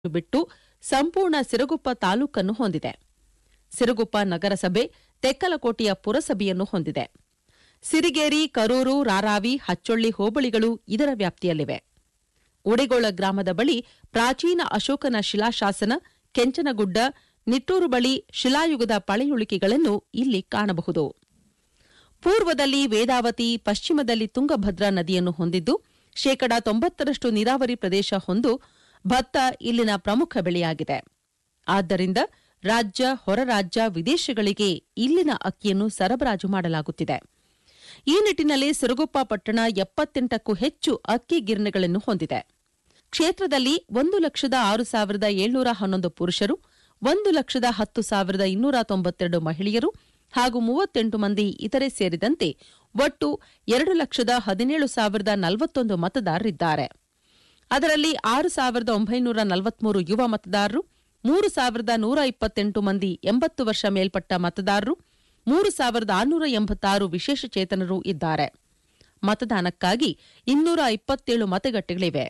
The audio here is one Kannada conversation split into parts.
ಬಿಟ್ಟು ಸಂಪೂರ್ಣ ಸಿರುಗುಪ್ಪ ತಾಲೂಕನ್ನು ಹೊಂದಿದೆ ಸಿರುಗುಪ್ಪ ನಗರಸಭೆ ತೆಕ್ಕಲಕೋಟೆಯ ಪುರಸಭೆಯನ್ನು ಹೊಂದಿದೆ ಸಿರಿಗೇರಿ ಕರೂರು ರಾರಾವಿ ಹಚ್ಚೊಳ್ಳಿ ಹೋಬಳಿಗಳು ಇದರ ವ್ಯಾಪ್ತಿಯಲ್ಲಿವೆ ಉಡಿಗೋಳ ಗ್ರಾಮದ ಬಳಿ ಪ್ರಾಚೀನ ಅಶೋಕನ ಶಿಲಾಶಾಸನ ಕೆಂಚನಗುಡ್ಡ ನಿಟ್ಟೂರು ಬಳಿ ಶಿಲಾಯುಗದ ಪಳೆಯುಳಿಕೆಗಳನ್ನು ಇಲ್ಲಿ ಕಾಣಬಹುದು ಪೂರ್ವದಲ್ಲಿ ವೇದಾವತಿ ಪಶ್ಚಿಮದಲ್ಲಿ ತುಂಗಭದ್ರಾ ನದಿಯನ್ನು ಹೊಂದಿದ್ದು ಶೇಕಡಾ ತೊಂಬತ್ತರಷ್ಟು ನೀರಾವರಿ ಪ್ರದೇಶ ಹೊಂದು ಭತ್ತ ಇಲ್ಲಿನ ಪ್ರಮುಖ ಬೆಳೆಯಾಗಿದೆ ಆದ್ದರಿಂದ ರಾಜ್ಯ ಹೊರ ರಾಜ್ಯ ವಿದೇಶಗಳಿಗೆ ಇಲ್ಲಿನ ಅಕ್ಕಿಯನ್ನು ಸರಬರಾಜು ಮಾಡಲಾಗುತ್ತಿದೆ ಈ ನಿಟ್ಟಿನಲ್ಲಿ ಸಿರುಗುಪ್ಪ ಪಟ್ಟಣ ಎಪ್ಪತ್ತೆಂಟಕ್ಕೂ ಹೆಚ್ಚು ಅಕ್ಕಿ ಗಿರಣಿಗಳನ್ನು ಹೊಂದಿದೆ ಕ್ಷೇತ್ರದಲ್ಲಿ ಒಂದು ಲಕ್ಷದ ಆರು ಸಾವಿರದ ಏಳ್ನೂರ ಹನ್ನೊಂದು ಪುರುಷರು ಒಂದು ಲಕ್ಷದ ಹತ್ತು ಸಾವಿರದ ಇನ್ನೂರ ತೊಂಬತ್ತೆರಡು ಮಹಿಳೆಯರು ಹಾಗೂ ಮೂವತ್ತೆಂಟು ಮಂದಿ ಇತರೆ ಸೇರಿದಂತೆ ಒಟ್ಟು ಎರಡು ಲಕ್ಷದ ಹದಿನೇಳು ಸಾವಿರದ ನಲವತ್ತೊಂದು ಮತದಾರರಿದ್ದಾರೆ ಅದರಲ್ಲಿ ಆರು ಸಾವಿರದ ಒಂಬೈನೂರ ನಲವತ್ಮೂರು ಯುವ ಮತದಾರರು ಮೂರು ಸಾವಿರದ ನೂರ ಇಪ್ಪತ್ತೆಂಟು ಮಂದಿ ಎಂಬತ್ತು ವರ್ಷ ಮೇಲ್ಪಟ್ಟ ಮತದಾರರು ಮೂರು ಸಾವಿರದ ಆರುನೂರ ಎಂಬತ್ತಾರು ವಿಶೇಷಚೇತನರು ಇದ್ದಾರೆ ಮತದಾನಕ್ಕಾಗಿ ಇನ್ನೂರ ಇಪ್ಪತ್ತೇಳು ಮತಗಟ್ಟೆಗಳಿವೆ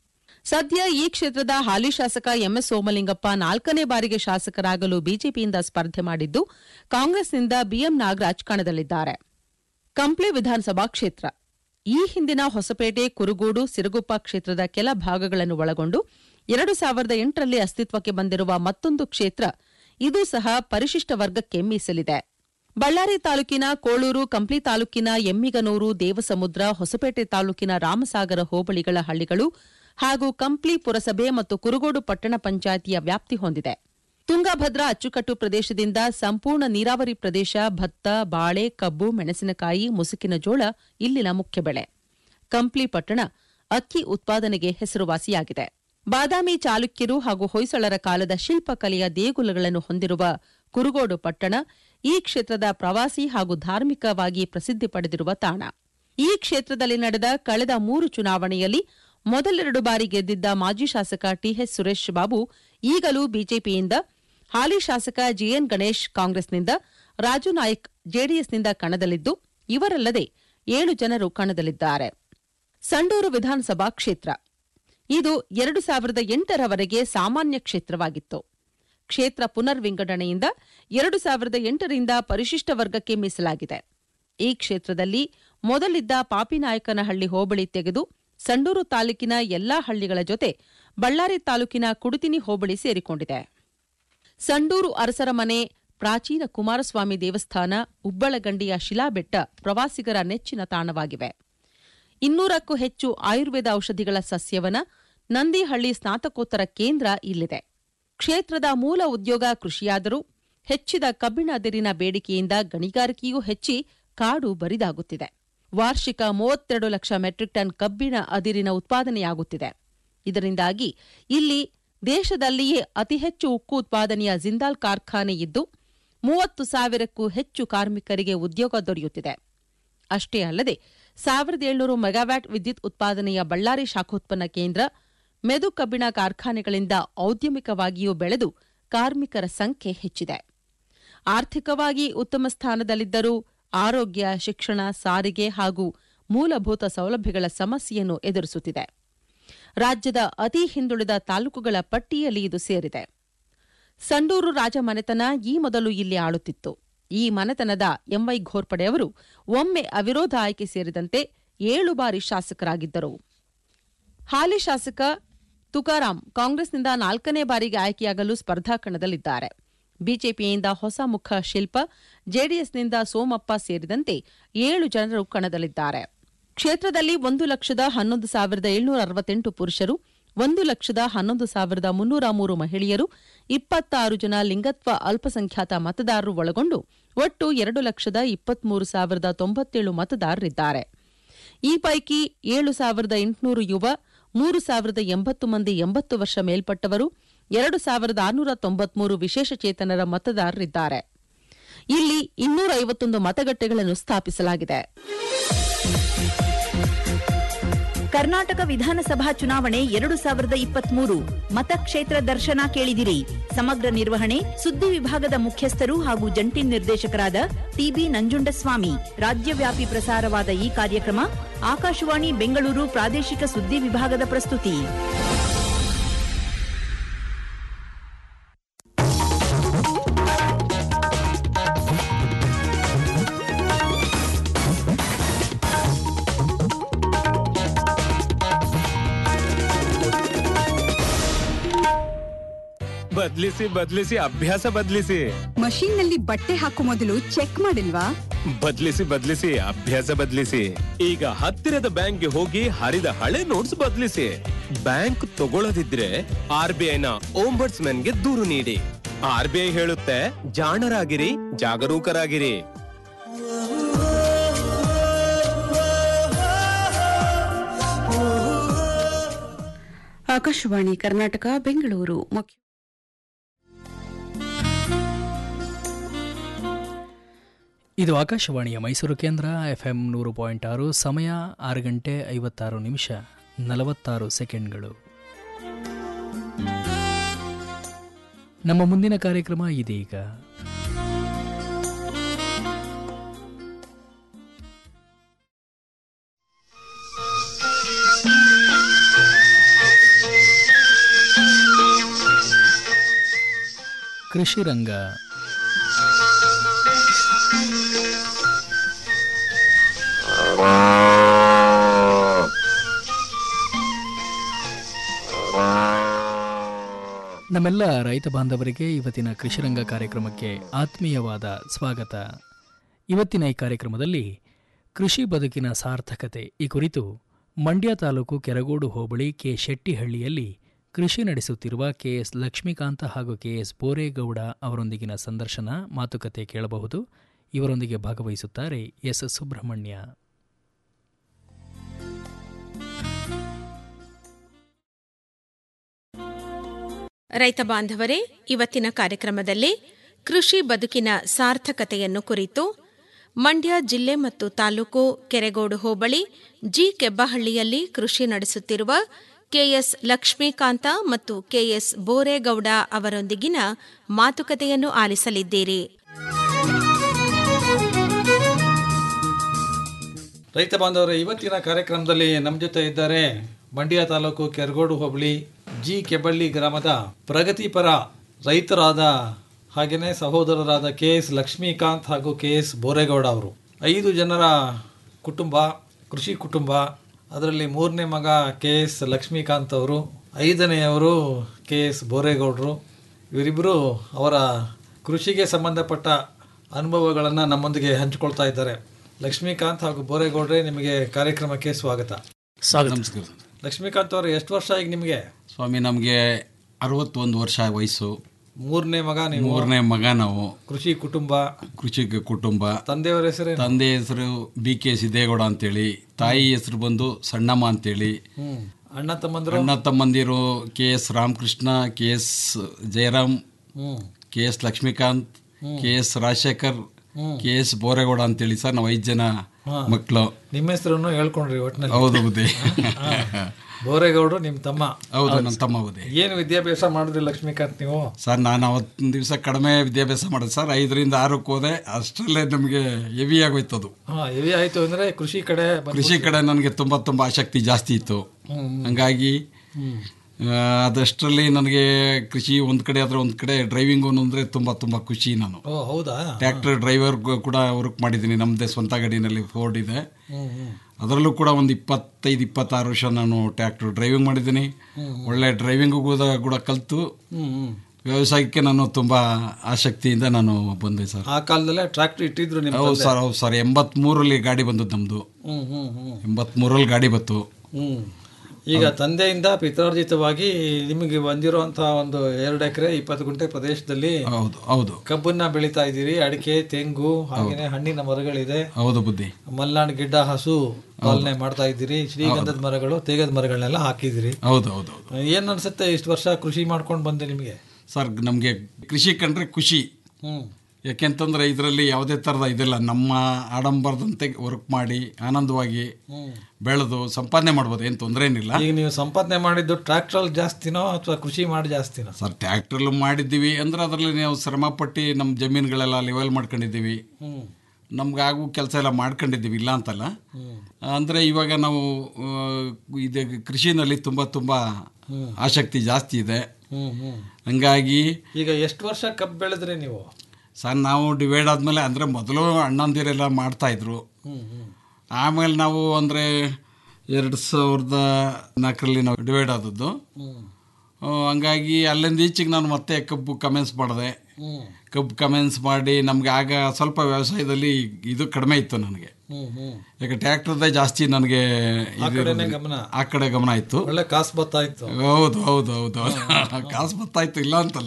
ಸದ್ಯ ಈ ಕ್ಷೇತ್ರದ ಹಾಲಿ ಶಾಸಕ ಎಂಎಸ್ ಸೋಮಲಿಂಗಪ್ಪ ನಾಲ್ಕನೇ ಬಾರಿಗೆ ಶಾಸಕರಾಗಲು ಬಿಜೆಪಿಯಿಂದ ಸ್ಪರ್ಧೆ ಮಾಡಿದ್ದು ಕಾಂಗ್ರೆಸ್ನಿಂದ ಬಿಎಂ ನಾಗರಾಜ್ ಕಣದಲ್ಲಿದ್ದಾರೆ ಕಂಪ್ಲಿ ವಿಧಾನಸಭಾ ಕ್ಷೇತ್ರ ಈ ಹಿಂದಿನ ಹೊಸಪೇಟೆ ಕುರುಗೋಡು ಸಿರುಗುಪ್ಪ ಕ್ಷೇತ್ರದ ಕೆಲ ಭಾಗಗಳನ್ನು ಒಳಗೊಂಡು ಎರಡು ಸಾವಿರದ ಎಂಟರಲ್ಲಿ ಅಸ್ತಿತ್ವಕ್ಕೆ ಬಂದಿರುವ ಮತ್ತೊಂದು ಕ್ಷೇತ್ರ ಇದು ಸಹ ಪರಿಶಿಷ್ಟ ವರ್ಗಕ್ಕೆ ಮೀಸಲಿದೆ ಬಳ್ಳಾರಿ ತಾಲೂಕಿನ ಕೋಳೂರು ಕಂಪ್ಲಿ ತಾಲೂಕಿನ ಎಮ್ಮಿಗನೂರು ದೇವಸಮುದ್ರ ಹೊಸಪೇಟೆ ತಾಲೂಕಿನ ರಾಮಸಾಗರ ಹೋಬಳಿಗಳ ಹಳ್ಳಿಗಳು ಹಾಗೂ ಕಂಪ್ಲಿ ಪುರಸಭೆ ಮತ್ತು ಕುರುಗೋಡು ಪಟ್ಟಣ ಪಂಚಾಯಿತಿಯ ವ್ಯಾಪ್ತಿ ಹೊಂದಿದೆ ತುಂಗಭದ್ರಾ ಅಚ್ಚುಕಟ್ಟು ಪ್ರದೇಶದಿಂದ ಸಂಪೂರ್ಣ ನೀರಾವರಿ ಪ್ರದೇಶ ಭತ್ತ ಬಾಳೆ ಕಬ್ಬು ಮೆಣಸಿನಕಾಯಿ ಮುಸುಕಿನ ಜೋಳ ಇಲ್ಲಿನ ಮುಖ್ಯ ಬೆಳೆ ಕಂಪ್ಲಿ ಪಟ್ಟಣ ಅಕ್ಕಿ ಉತ್ಪಾದನೆಗೆ ಹೆಸರುವಾಸಿಯಾಗಿದೆ ಬಾದಾಮಿ ಚಾಲುಕ್ಯರು ಹಾಗೂ ಹೊಯ್ಸಳರ ಕಾಲದ ಶಿಲ್ಪಕಲೆಯ ದೇಗುಲಗಳನ್ನು ಹೊಂದಿರುವ ಕುರುಗೋಡು ಪಟ್ಟಣ ಈ ಕ್ಷೇತ್ರದ ಪ್ರವಾಸಿ ಹಾಗೂ ಧಾರ್ಮಿಕವಾಗಿ ಪ್ರಸಿದ್ಧಿ ಪಡೆದಿರುವ ತಾಣ ಈ ಕ್ಷೇತ್ರದಲ್ಲಿ ನಡೆದ ಕಳೆದ ಮೂರು ಚುನಾವಣೆಯಲ್ಲಿ ಮೊದಲೆರಡು ಬಾರಿ ಗೆದ್ದಿದ್ದ ಮಾಜಿ ಶಾಸಕ ಟಿಎಚ್ ಸುರೇಶ್ ಬಾಬು ಈಗಲೂ ಬಿಜೆಪಿಯಿಂದ ಹಾಲಿ ಶಾಸಕ ಜಿಎನ್ ಗಣೇಶ್ ಕಾಂಗ್ರೆಸ್ನಿಂದ ರಾಜು ನಾಯ್ಕ್ ಜೆಡಿಎಸ್ನಿಂದ ಕಣದಲ್ಲಿದ್ದು ಇವರಲ್ಲದೆ ಏಳು ಜನರು ಕಣದಲ್ಲಿದ್ದಾರೆ ಸಂಡೂರು ವಿಧಾನಸಭಾ ಕ್ಷೇತ್ರ ಇದು ಎರಡು ಸಾವಿರದ ಎಂಟರವರೆಗೆ ಸಾಮಾನ್ಯ ಕ್ಷೇತ್ರವಾಗಿತ್ತು ಕ್ಷೇತ್ರ ಪುನರ್ವಿಂಗಡಣೆಯಿಂದ ಎರಡು ಸಾವಿರದ ಎಂಟರಿಂದ ಪರಿಶಿಷ್ಟ ವರ್ಗಕ್ಕೆ ಮೀಸಲಾಗಿದೆ ಈ ಕ್ಷೇತ್ರದಲ್ಲಿ ಮೊದಲಿದ್ದ ಪಾಪಿನಾಯಕನಹಳ್ಳಿ ಹೋಬಳಿ ತೆಗೆದು ಸಂಡೂರು ತಾಲೂಕಿನ ಎಲ್ಲಾ ಹಳ್ಳಿಗಳ ಜೊತೆ ಬಳ್ಳಾರಿ ತಾಲೂಕಿನ ಕುಡುತಿನಿ ಹೋಬಳಿ ಸೇರಿಕೊಂಡಿದೆ ಸಂಡೂರು ಅರಸರ ಮನೆ ಪ್ರಾಚೀನ ಕುಮಾರಸ್ವಾಮಿ ದೇವಸ್ಥಾನ ಉಬ್ಬಳಗಂಡಿಯ ಶಿಲಾಬೆಟ್ಟ ಪ್ರವಾಸಿಗರ ನೆಚ್ಚಿನ ತಾಣವಾಗಿವೆ ಇನ್ನೂರಕ್ಕೂ ಹೆಚ್ಚು ಆಯುರ್ವೇದ ಔಷಧಿಗಳ ಸಸ್ಯವನ ನಂದಿಹಳ್ಳಿ ಸ್ನಾತಕೋತ್ತರ ಕೇಂದ್ರ ಇಲ್ಲಿದೆ ಕ್ಷೇತ್ರದ ಮೂಲ ಉದ್ಯೋಗ ಕೃಷಿಯಾದರೂ ಹೆಚ್ಚಿದ ಕಬ್ಬಿಣ ಅದಿರಿನ ಬೇಡಿಕೆಯಿಂದ ಗಣಿಗಾರಿಕೆಯೂ ಹೆಚ್ಚಿ ಕಾಡು ಬರಿದಾಗುತ್ತಿದೆ ವಾರ್ಷಿಕ ಮೂವತ್ತೆರಡು ಲಕ್ಷ ಮೆಟ್ರಿಕ್ ಟನ್ ಕಬ್ಬಿಣ ಅದಿರಿನ ಉತ್ಪಾದನೆಯಾಗುತ್ತಿದೆ ಇದರಿಂದಾಗಿ ಇಲ್ಲಿ ದೇಶದಲ್ಲಿಯೇ ಅತಿ ಹೆಚ್ಚು ಉಕ್ಕು ಉತ್ಪಾದನೆಯ ಜಿಂದಾಲ್ ಕಾರ್ಖಾನೆ ಇದ್ದು ಮೂವತ್ತು ಸಾವಿರಕ್ಕೂ ಹೆಚ್ಚು ಕಾರ್ಮಿಕರಿಗೆ ಉದ್ಯೋಗ ದೊರೆಯುತ್ತಿದೆ ಅಷ್ಟೇ ಅಲ್ಲದೆ ಸಾವಿರದ ಏಳ್ನೂರು ಮೆಗಾವ್ಯಾಟ್ ವಿದ್ಯುತ್ ಉತ್ಪಾದನೆಯ ಬಳ್ಳಾರಿ ಶಾಖೋತ್ಪನ್ನ ಕೇಂದ್ರ ಮೆದು ಕಬ್ಬಿಣ ಕಾರ್ಖಾನೆಗಳಿಂದ ಔದ್ಯಮಿಕವಾಗಿಯೂ ಬೆಳೆದು ಕಾರ್ಮಿಕರ ಸಂಖ್ಯೆ ಹೆಚ್ಚಿದೆ ಆರ್ಥಿಕವಾಗಿ ಉತ್ತಮ ಸ್ಥಾನದಲ್ಲಿದ್ದರೂ ಆರೋಗ್ಯ ಶಿಕ್ಷಣ ಸಾರಿಗೆ ಹಾಗೂ ಮೂಲಭೂತ ಸೌಲಭ್ಯಗಳ ಸಮಸ್ಯೆಯನ್ನು ಎದುರಿಸುತ್ತಿದೆ ರಾಜ್ಯದ ಅತಿ ಹಿಂದುಳಿದ ತಾಲೂಕುಗಳ ಪಟ್ಟಿಯಲ್ಲಿ ಇದು ಸೇರಿದೆ ಸಂಡೂರು ರಾಜಮನೆತನ ಈ ಮೊದಲು ಇಲ್ಲಿ ಆಳುತ್ತಿತ್ತು ಈ ಮನೆತನದ ಎಂವೈ ಘೋರ್ಪಡೆ ಅವರು ಒಮ್ಮೆ ಅವಿರೋಧ ಆಯ್ಕೆ ಸೇರಿದಂತೆ ಏಳು ಬಾರಿ ಶಾಸಕರಾಗಿದ್ದರು ಹಾಲಿ ಶಾಸಕ ತುಕಾರಾಂ ಕಾಂಗ್ರೆಸ್ನಿಂದ ನಾಲ್ಕನೇ ಬಾರಿಗೆ ಆಯ್ಕೆಯಾಗಲು ಸ್ಪರ್ಧಾ ಕಣದಲ್ಲಿದ್ದಾರೆ ಬಿಜೆಪಿಯಿಂದ ಹೊಸ ಮುಖ ಶಿಲ್ಪ ಜೆಡಿಎಸ್ನಿಂದ ಸೋಮಪ್ಪ ಸೇರಿದಂತೆ ಏಳು ಜನರು ಕಣದಲ್ಲಿದ್ದಾರೆ ಕ್ಷೇತ್ರದಲ್ಲಿ ಒಂದು ಲಕ್ಷದ ಹನ್ನೊಂದು ಸಾವಿರದ ಏಳ್ನೂರ ಅರವತ್ತೆಂಟು ಪುರುಷರು ಒಂದು ಲಕ್ಷದ ಹನ್ನೊಂದು ಸಾವಿರದ ಮುನ್ನೂರ ಮೂರು ಮಹಿಳೆಯರು ಇಪ್ಪತ್ತಾರು ಜನ ಲಿಂಗತ್ವ ಅಲ್ಪಸಂಖ್ಯಾತ ಮತದಾರರು ಒಳಗೊಂಡು ಒಟ್ಟು ಎರಡು ಲಕ್ಷದ ಇಪ್ಪತ್ಮೂರು ಸಾವಿರದ ತೊಂಬತ್ತೇಳು ಮತದಾರರಿದ್ದಾರೆ ಈ ಪೈಕಿ ಏಳು ಸಾವಿರದ ಎಂಟುನೂರು ಯುವ ಮೂರು ಸಾವಿರದ ಎಂಬತ್ತು ಮಂದಿ ಎಂಬತ್ತು ವರ್ಷ ಮೇಲ್ಪಟ್ಟವರು ಎರಡು ಸಾವಿರದ ಆರುನೂರ ತೊಂಬತ್ಮೂರು ವಿಶೇಷಚೇತನರ ಮತದಾರರಿದ್ದಾರೆ ಇಲ್ಲಿ ಇನ್ನೂರ ಐವತ್ತೊಂದು ಮತಗಟ್ಟೆಗಳನ್ನು ಸ್ಥಾಪಿಸಲಾಗಿದೆ ಕರ್ನಾಟಕ ವಿಧಾನಸಭಾ ಚುನಾವಣೆ ಎರಡು ಸಾವಿರದ ಇಪ್ಪತ್ಮೂರು ಮತಕ್ಷೇತ್ರ ದರ್ಶನ ಕೇಳಿದಿರಿ ಸಮಗ್ರ ನಿರ್ವಹಣೆ ಸುದ್ದಿ ವಿಭಾಗದ ಮುಖ್ಯಸ್ಥರು ಹಾಗೂ ಜಂಟಿ ನಿರ್ದೇಶಕರಾದ ಟಿಬಿ ನಂಜುಂಡಸ್ವಾಮಿ ರಾಜ್ಯವ್ಯಾಪಿ ಪ್ರಸಾರವಾದ ಈ ಕಾರ್ಯಕ್ರಮ ಆಕಾಶವಾಣಿ ಬೆಂಗಳೂರು ಪ್ರಾದೇಶಿಕ ಸುದ್ದಿ ವಿಭಾಗದ ಪ್ರಸ್ತುತಿ ಬದ್ಲಿಸಿ ಬದ್ಲಿಸಿ ಅಭ್ಯಾಸ ಬದ್ಲಿಸಿ ಮಷೀನ್ ನಲ್ಲಿ ಬಟ್ಟೆ ಹಾಕೋ ಮೊದಲು ಚೆಕ್ ಮಾಡಿಲ್ವಾ ಬದ್ಲಿಸಿ ಬದ್ಲಿಸಿ ಅಭ್ಯಾಸ ಬದ್ಲಿಸಿ ಈಗ ಹತ್ತಿರದ ಬ್ಯಾಂಕ್ಗೆ ಹೋಗಿ ಹರಿದ ಹಳೆ ನೋಟ್ಸ್ ಬದ್ಲಿಸಿ ಬ್ಯಾಂಕ್ ತಗೊಳ್ಳದಿದ್ರೆ ಆರ್ ಬಿ ಐನ ಗೆ ದೂರು ನೀಡಿ ಆರ್ ಬಿ ಐ ಹೇಳುತ್ತೆ ಜಾಣರಾಗಿರಿ ಜಾಗರೂಕರಾಗಿರಿ ಆಕಾಶವಾಣಿ ಕರ್ನಾಟಕ ಬೆಂಗಳೂರು ಮುಖ್ಯ ಇದು ಆಕಾಶವಾಣಿಯ ಮೈಸೂರು ಕೇಂದ್ರ ಎಫ್ಎಂ ನೂರು ಪಾಯಿಂಟ್ ಆರು ಸಮಯ ಆರು ಗಂಟೆ ಐವತ್ತಾರು ನಿಮಿಷ ನಲವತ್ತಾರು ಸೆಕೆಂಡ್ಗಳು ನಮ್ಮ ಮುಂದಿನ ಕಾರ್ಯಕ್ರಮ ಇದೀಗ ಕೃಷಿ ರಂಗ ನಮ್ಮೆಲ್ಲ ರೈತ ಬಾಂಧವರಿಗೆ ಇವತ್ತಿನ ಕೃಷಿರಂಗ ಕಾರ್ಯಕ್ರಮಕ್ಕೆ ಆತ್ಮೀಯವಾದ ಸ್ವಾಗತ ಇವತ್ತಿನ ಈ ಕಾರ್ಯಕ್ರಮದಲ್ಲಿ ಕೃಷಿ ಬದುಕಿನ ಸಾರ್ಥಕತೆ ಈ ಕುರಿತು ಮಂಡ್ಯ ತಾಲೂಕು ಕೆರಗೋಡು ಹೋಬಳಿ ಕೆ ಶೆಟ್ಟಿಹಳ್ಳಿಯಲ್ಲಿ ಕೃಷಿ ನಡೆಸುತ್ತಿರುವ ಕೆಎಸ್ ಲಕ್ಷ್ಮೀಕಾಂತ ಹಾಗೂ ಕೆಎಸ್ ಬೋರೇಗೌಡ ಅವರೊಂದಿಗಿನ ಸಂದರ್ಶನ ಮಾತುಕತೆ ಕೇಳಬಹುದು ಇವರೊಂದಿಗೆ ಭಾಗವಹಿಸುತ್ತಾರೆ ಎಸ್ ಸುಬ್ರಹ್ಮಣ್ಯ ರೈತ ಬಾಂಧವರೇ ಇವತ್ತಿನ ಕಾರ್ಯಕ್ರಮದಲ್ಲಿ ಕೃಷಿ ಬದುಕಿನ ಸಾರ್ಥಕತೆಯನ್ನು ಕುರಿತು ಮಂಡ್ಯ ಜಿಲ್ಲೆ ಮತ್ತು ತಾಲೂಕು ಕೆರೆಗೋಡು ಹೋಬಳಿ ಜಿ ಕೆಬ್ಬಹಳ್ಳಿಯಲ್ಲಿ ಕೃಷಿ ನಡೆಸುತ್ತಿರುವ ಕೆಎಸ್ ಲಕ್ಷ್ಮೀಕಾಂತ ಮತ್ತು ಕೆಎಸ್ ಬೋರೇಗೌಡ ಅವರೊಂದಿಗಿನ ಮಾತುಕತೆಯನ್ನು ಆಲಿಸಲಿದ್ದೀರಿ ರೈತ ಬಾಂಧವರೇ ಇವತ್ತಿನ ಕಾರ್ಯಕ್ರಮದಲ್ಲಿ ನಮ್ಮ ಜೊತೆ ಇದ್ದಾರೆ ಮಂಡ್ಯ ತಾಲೂಕು ಕೆರಗೋಡು ಹೋಬಳಿ ಜಿ ಕೆಬಳ್ಳಿ ಗ್ರಾಮದ ಪ್ರಗತಿಪರ ರೈತರಾದ ಹಾಗೆಯೇ ಸಹೋದರರಾದ ಕೆ ಎಸ್ ಲಕ್ಷ್ಮೀಕಾಂತ್ ಹಾಗೂ ಕೆ ಎಸ್ ಬೋರೇಗೌಡ ಅವರು ಐದು ಜನರ ಕುಟುಂಬ ಕೃಷಿ ಕುಟುಂಬ ಅದರಲ್ಲಿ ಮೂರನೇ ಮಗ ಕೆ ಎಸ್ ಲಕ್ಷ್ಮೀಕಾಂತ್ ಅವರು ಐದನೆಯವರು ಕೆ ಎಸ್ ಬೋರೇಗೌಡರು ಇವರಿಬ್ಬರು ಅವರ ಕೃಷಿಗೆ ಸಂಬಂಧಪಟ್ಟ ಅನುಭವಗಳನ್ನು ನಮ್ಮೊಂದಿಗೆ ಹಂಚಿಕೊಳ್ತಾ ಇದ್ದಾರೆ ಲಕ್ಷ್ಮೀಕಾಂತ್ ಹಾಗೂ ಬೋರೇಗೌಡ್ರೆ ನಿಮಗೆ ಕಾರ್ಯಕ್ರಮಕ್ಕೆ ಸ್ವಾಗತ ನಮಸ್ಕಾರ ಲಕ್ಷ್ಮೀಕಾಂತ್ ಅವರು ಎಷ್ಟು ವರ್ಷ ಈಗ ನಿಮಗೆ ಸ್ವಾಮಿ ನಮಗೆ ಅರವತ್ತೊಂದು ವರ್ಷ ವಯಸ್ಸು ಮೂರನೇ ಮಗ ನೀವು ಮೂರನೇ ಮಗ ನಾವು ಕೃಷಿ ಕುಟುಂಬ ಕೃಷಿ ಕುಟುಂಬ ತಂದೆಯವರ ಹೆಸರೇ ತಂದೆ ಹೆಸರು ಬಿ ಕೆ ಸಿದ್ದೇಗೌಡ ಅಂತೇಳಿ ತಾಯಿ ಹೆಸರು ಬಂದು ಸಣ್ಣಮ್ಮ ಅಂತೇಳಿ ಹ್ಮ್ ಅಣ್ಣ ತಮ್ಮಂದ್ರು ಅಣ್ಣ ತಮ್ಮಂದಿರು K S Ramakrishna K S Jayaram hmm K S Lakshmikanth K S Rajashekar K S Boregowda ಅಂತೇಳಿ ಸರ್ ನಾವು ಐದು ಜನ ಮಕ್ಕಳು ನಿಮ್ಮ ಹೆಸರನ್ನು ಹೇಳ್ಕೊಂಡ್ರಿ ಒಟ್ಟಿನಲ್ಲಿ ಹೌದು ಬುದ್ಧಿ ಬೋರೇಗೌಡರು ನಿಮ್ಮ ತಮ್ಮ ಹೌದು ನನ್ನ ತಮ್ಮ ಬುದ್ಧಿ ಏನು ವಿದ್ಯಾಭ್ಯಾಸ ಮಾಡಿದ್ರಿ ಲಕ್ಷ್ಮೀಕಾಂತ್ ನೀವು ಸರ್ ನಾನು ಅವತ್ತಿನ ದಿವಸ ಕಡಿಮೆ ವಿದ್ಯಾಭ್ಯಾಸ ಮಾಡಿದೆ ಸರ್ ಐದರಿಂದ ಆರಕ್ಕೆ ಹೋದೆ ಅಷ್ಟರಲ್ಲೇ ನಮಗೆ ಹೆವಿ ಆಗೋಯ್ತದು ಹಾ ಹೆವಿ ಆಯ್ತು ಅಂದ್ರೆ ಕೃಷಿ ಕಡೆ ಬಂದ್- ಕೃಷಿ ಕಡೆ ನನಗೆ ತುಂಬ ತುಂಬ ಆಸಕ್ತಿ ಜಾಸ್ತಿ ಇತ್ತು ಹಂಗಾಗಿ ಆ, ಅದಷ್ಟರಲ್ಲಿ ನನಗೆ ಕೃಷಿ ಒಂದು ಕಡೆ ಆದರೆ ಒಂದು ಕಡೆ ಡ್ರೈವಿಂಗು ಅಂದರೆ ತುಂಬ ತುಂಬ ಖುಷಿ ನಾನು ಓ ಹೌದಾ ಟ್ರ್ಯಾಕ್ಟರ್ ಡ್ರೈವರ್ ಕೂಡ ವರ್ಕ್ ಮಾಡಿದ್ದೀನಿ ನಮ್ಮದೇ ಸ್ವಂತ ಗಾಡಿನಲ್ಲಿ ಫೋರ್ಡ್ ಇದೆ ಹ್ಮ್ ಹ್ಮ್ ಅದರಲ್ಲೂ ಕೂಡ ಒಂದು ಇಪ್ಪತ್ತೈದು ಇಪ್ಪತ್ತಾರು ವರ್ಷ ನಾನು ಟ್ರ್ಯಾಕ್ಟರ್ ಡ್ರೈವಿಂಗ್ ಮಾಡಿದ್ದೀನಿ ಒಳ್ಳೆ ಡ್ರೈವಿಂಗು ಕೂಡ ಕೂಡ ಕಲಿತು ಹ್ಮ್ ಹ್ಮ್ ವ್ಯವಸಾಯಕ್ಕೆ ನಾನು ತುಂಬ ಆಸಕ್ತಿಯಿಂದ ನಾನು ಬಂದೆ ಸರ್ ಆ ಕಾಲದಲ್ಲೇ ಟ್ರ್ಯಾಕ್ಟರ್ ಇಟ್ಟಿದ್ರು ನಿಮ್ಮ ಹೌದು ಸರ್ ಹೌದು ಸರ್ ಎಂಬತ್ಮೂರಲ್ಲಿ ಗಾಡಿ ಬಂದದ್ದು ನಮ್ಮದು ಹ್ಮ್ ಹ್ಮ್ ಹ್ಮ್ ಎಂಬತ್ಮೂರಲ್ಲಿ ಗಾಡಿ ಬಂತು ಹ್ಮ್ ಈಗ ತಂದೆಯಿಂದ ಪಿತ್ರಾರ್ಜಿತವಾಗಿ ನಿಮಗೆ ಬಂದಿರುವಂತಹ ಒಂದು ಎರಡು ಎಕರೆ ಇಪ್ಪತ್ತು ಗುಂಟೆ ಪ್ರದೇಶದಲ್ಲಿ ಹೌದು ಹೌದು ಕಬ್ಬನ್ನ ಬೆಳೀತಾ ಇದ್ದೀರಿ ಅಡಿಕೆ ತೆಂಗು ಹಾಗೇನೆ ಹಣ್ಣಿನ ಮರಗಳಿದೆ ಹೌದು ಬುದ್ಧಿ ಮಲ್ನಾಡ್ ಗಿಡ್ಡ ಹಸು ಪಾಲನೆ ಮಾಡ್ತಾ ಇದ್ದೀರಿ ಶ್ರೀಗಂಧದ ಮರಗಳು ತೇಗದ ಮರಗಳನ್ನೆಲ್ಲ ಹಾಕಿದಿರಿ ಹೌದು ಹೌದು ಹೌದು ಏನ್ ಅನ್ಸುತ್ತೆ ಇಷ್ಟು ವರ್ಷ ಕೃಷಿ ಮಾಡ್ಕೊಂಡು ಬಂದೆ ನಿಮಗೆ ಸರ್ ನಮಗೆ ಕೃಷಿ ಕಂಡ್ರೆ ಖುಷಿ ಹ್ಮ್ ಯಾಕೆಂತಂದ್ರೆ ಇದರಲ್ಲಿ ಯಾವುದೇ ಥರದ ಇದಿಲ್ಲ ನಮ್ಮ ಆಡಂಬರದಂತೆ ವರ್ಕ್ ಮಾಡಿ ಆನಂದವಾಗಿ ಬೆಳೆದು ಸಂಪಾದನೆ ಮಾಡ್ಬೋದು ಏನು ತೊಂದರೆ ಏನಿಲ್ಲ ಈಗ ನೀವು ಸಂಪಾದನೆ ಮಾಡಿದ್ದು ಟ್ರ್ಯಾಕ್ಟರ್ ಜಾಸ್ತಿನೋ ಅಥವಾ ಕೃಷಿ ಮಾಡಿ ಜಾಸ್ತಿನೋ ಸರ್ ಟ್ರ್ಯಾಕ್ಟ್ರಲ್ಲೂ ಮಾಡಿದ್ದೀವಿ ಅಂದ್ರೆ ಅದರಲ್ಲಿ ನಾವು ಶ್ರಮಪಟ್ಟು ನಮ್ಮ ಜಮೀನುಗಳೆಲ್ಲ ಲೆವೆಲ್ ಮಾಡ್ಕೊಂಡಿದ್ದೀವಿ ಹ್ಮ್ ನಮ್ಗೆ ಆಗು ಕೆಲಸ ಎಲ್ಲ ಮಾಡ್ಕೊಂಡಿದ್ದೀವಿ ಇಲ್ಲ ಅಂತಲ್ಲ ಅಂದರೆ ಇವಾಗ ನಾವು ಆ, ಇದು ಕೃಷಿನಲ್ಲಿ ತುಂಬ ತುಂಬ ಆಸಕ್ತಿ ಜಾಸ್ತಿ ಇದೆ ಹ್ಮ್ ಹ್ಮ್ ಹಂಗಾಗಿ ಈಗ ಎಷ್ಟು ವರ್ಷ ಕಬ್ಬು ಬೆಳೆದ್ರಿ ನೀವು ಸರ್ ನಾವು ಡಿವೈಡ್ ಆದಮೇಲೆ ಅಂದರೆ ಮೊದಲು ಅಣ್ಣಂದಿರೆಲ್ಲ ಮಾಡ್ತಾಯಿದ್ರು ಹ್ಮ್ ಹ್ಮ್ ಆಮೇಲೆ ನಾವು ಅಂದರೆ ಎರಡು ಸಾವಿರದ ನಾಲ್ಕರಲ್ಲಿ ನಾವು ಡಿವೈಡ್ ಆದದ್ದು ಹ್ಮ್ ಆ, ಹಂಗಾಗಿ ಅಲ್ಲಿಂದ ಈಚೆಗೆ ನಾನು ಮತ್ತೆ ಕಬ್ಬು ಕಮೆನ್ಸ್ ಮಾಡಿದೆ ಕಬ್ಬು ಕಮೆನ್ಸ್ ಮಾಡಿ ನಮಗೆ ಆಗ ಸ್ವಲ್ಪ ವ್ಯವಸಾಯದಲ್ಲಿ ಇದು ಕಡಿಮೆ ಇತ್ತು ನನಗೆ ಯಾಕೆ ಟ್ರ್ಯಾಕ್ಟರ್ದೇ ಜಾಸ್ತಿ ನನಗೆ ಆ ಇದು ಕಡೆನೇ ಇರೋದು. ಗಮನ. ಆ ಕಡೆ ಗಮನ ಇತ್ತು ಒಳ್ಳೆ ಕಾಸು ಬರ್ತಾ ಇತ್ತು ಹೌದು ಹೌದು ಹೌದು ಹೌದು ಕಾಸು ಬರ್ತಾಯಿತ್ತು ಇಲ್ಲ ಅಂತಲ್ಲ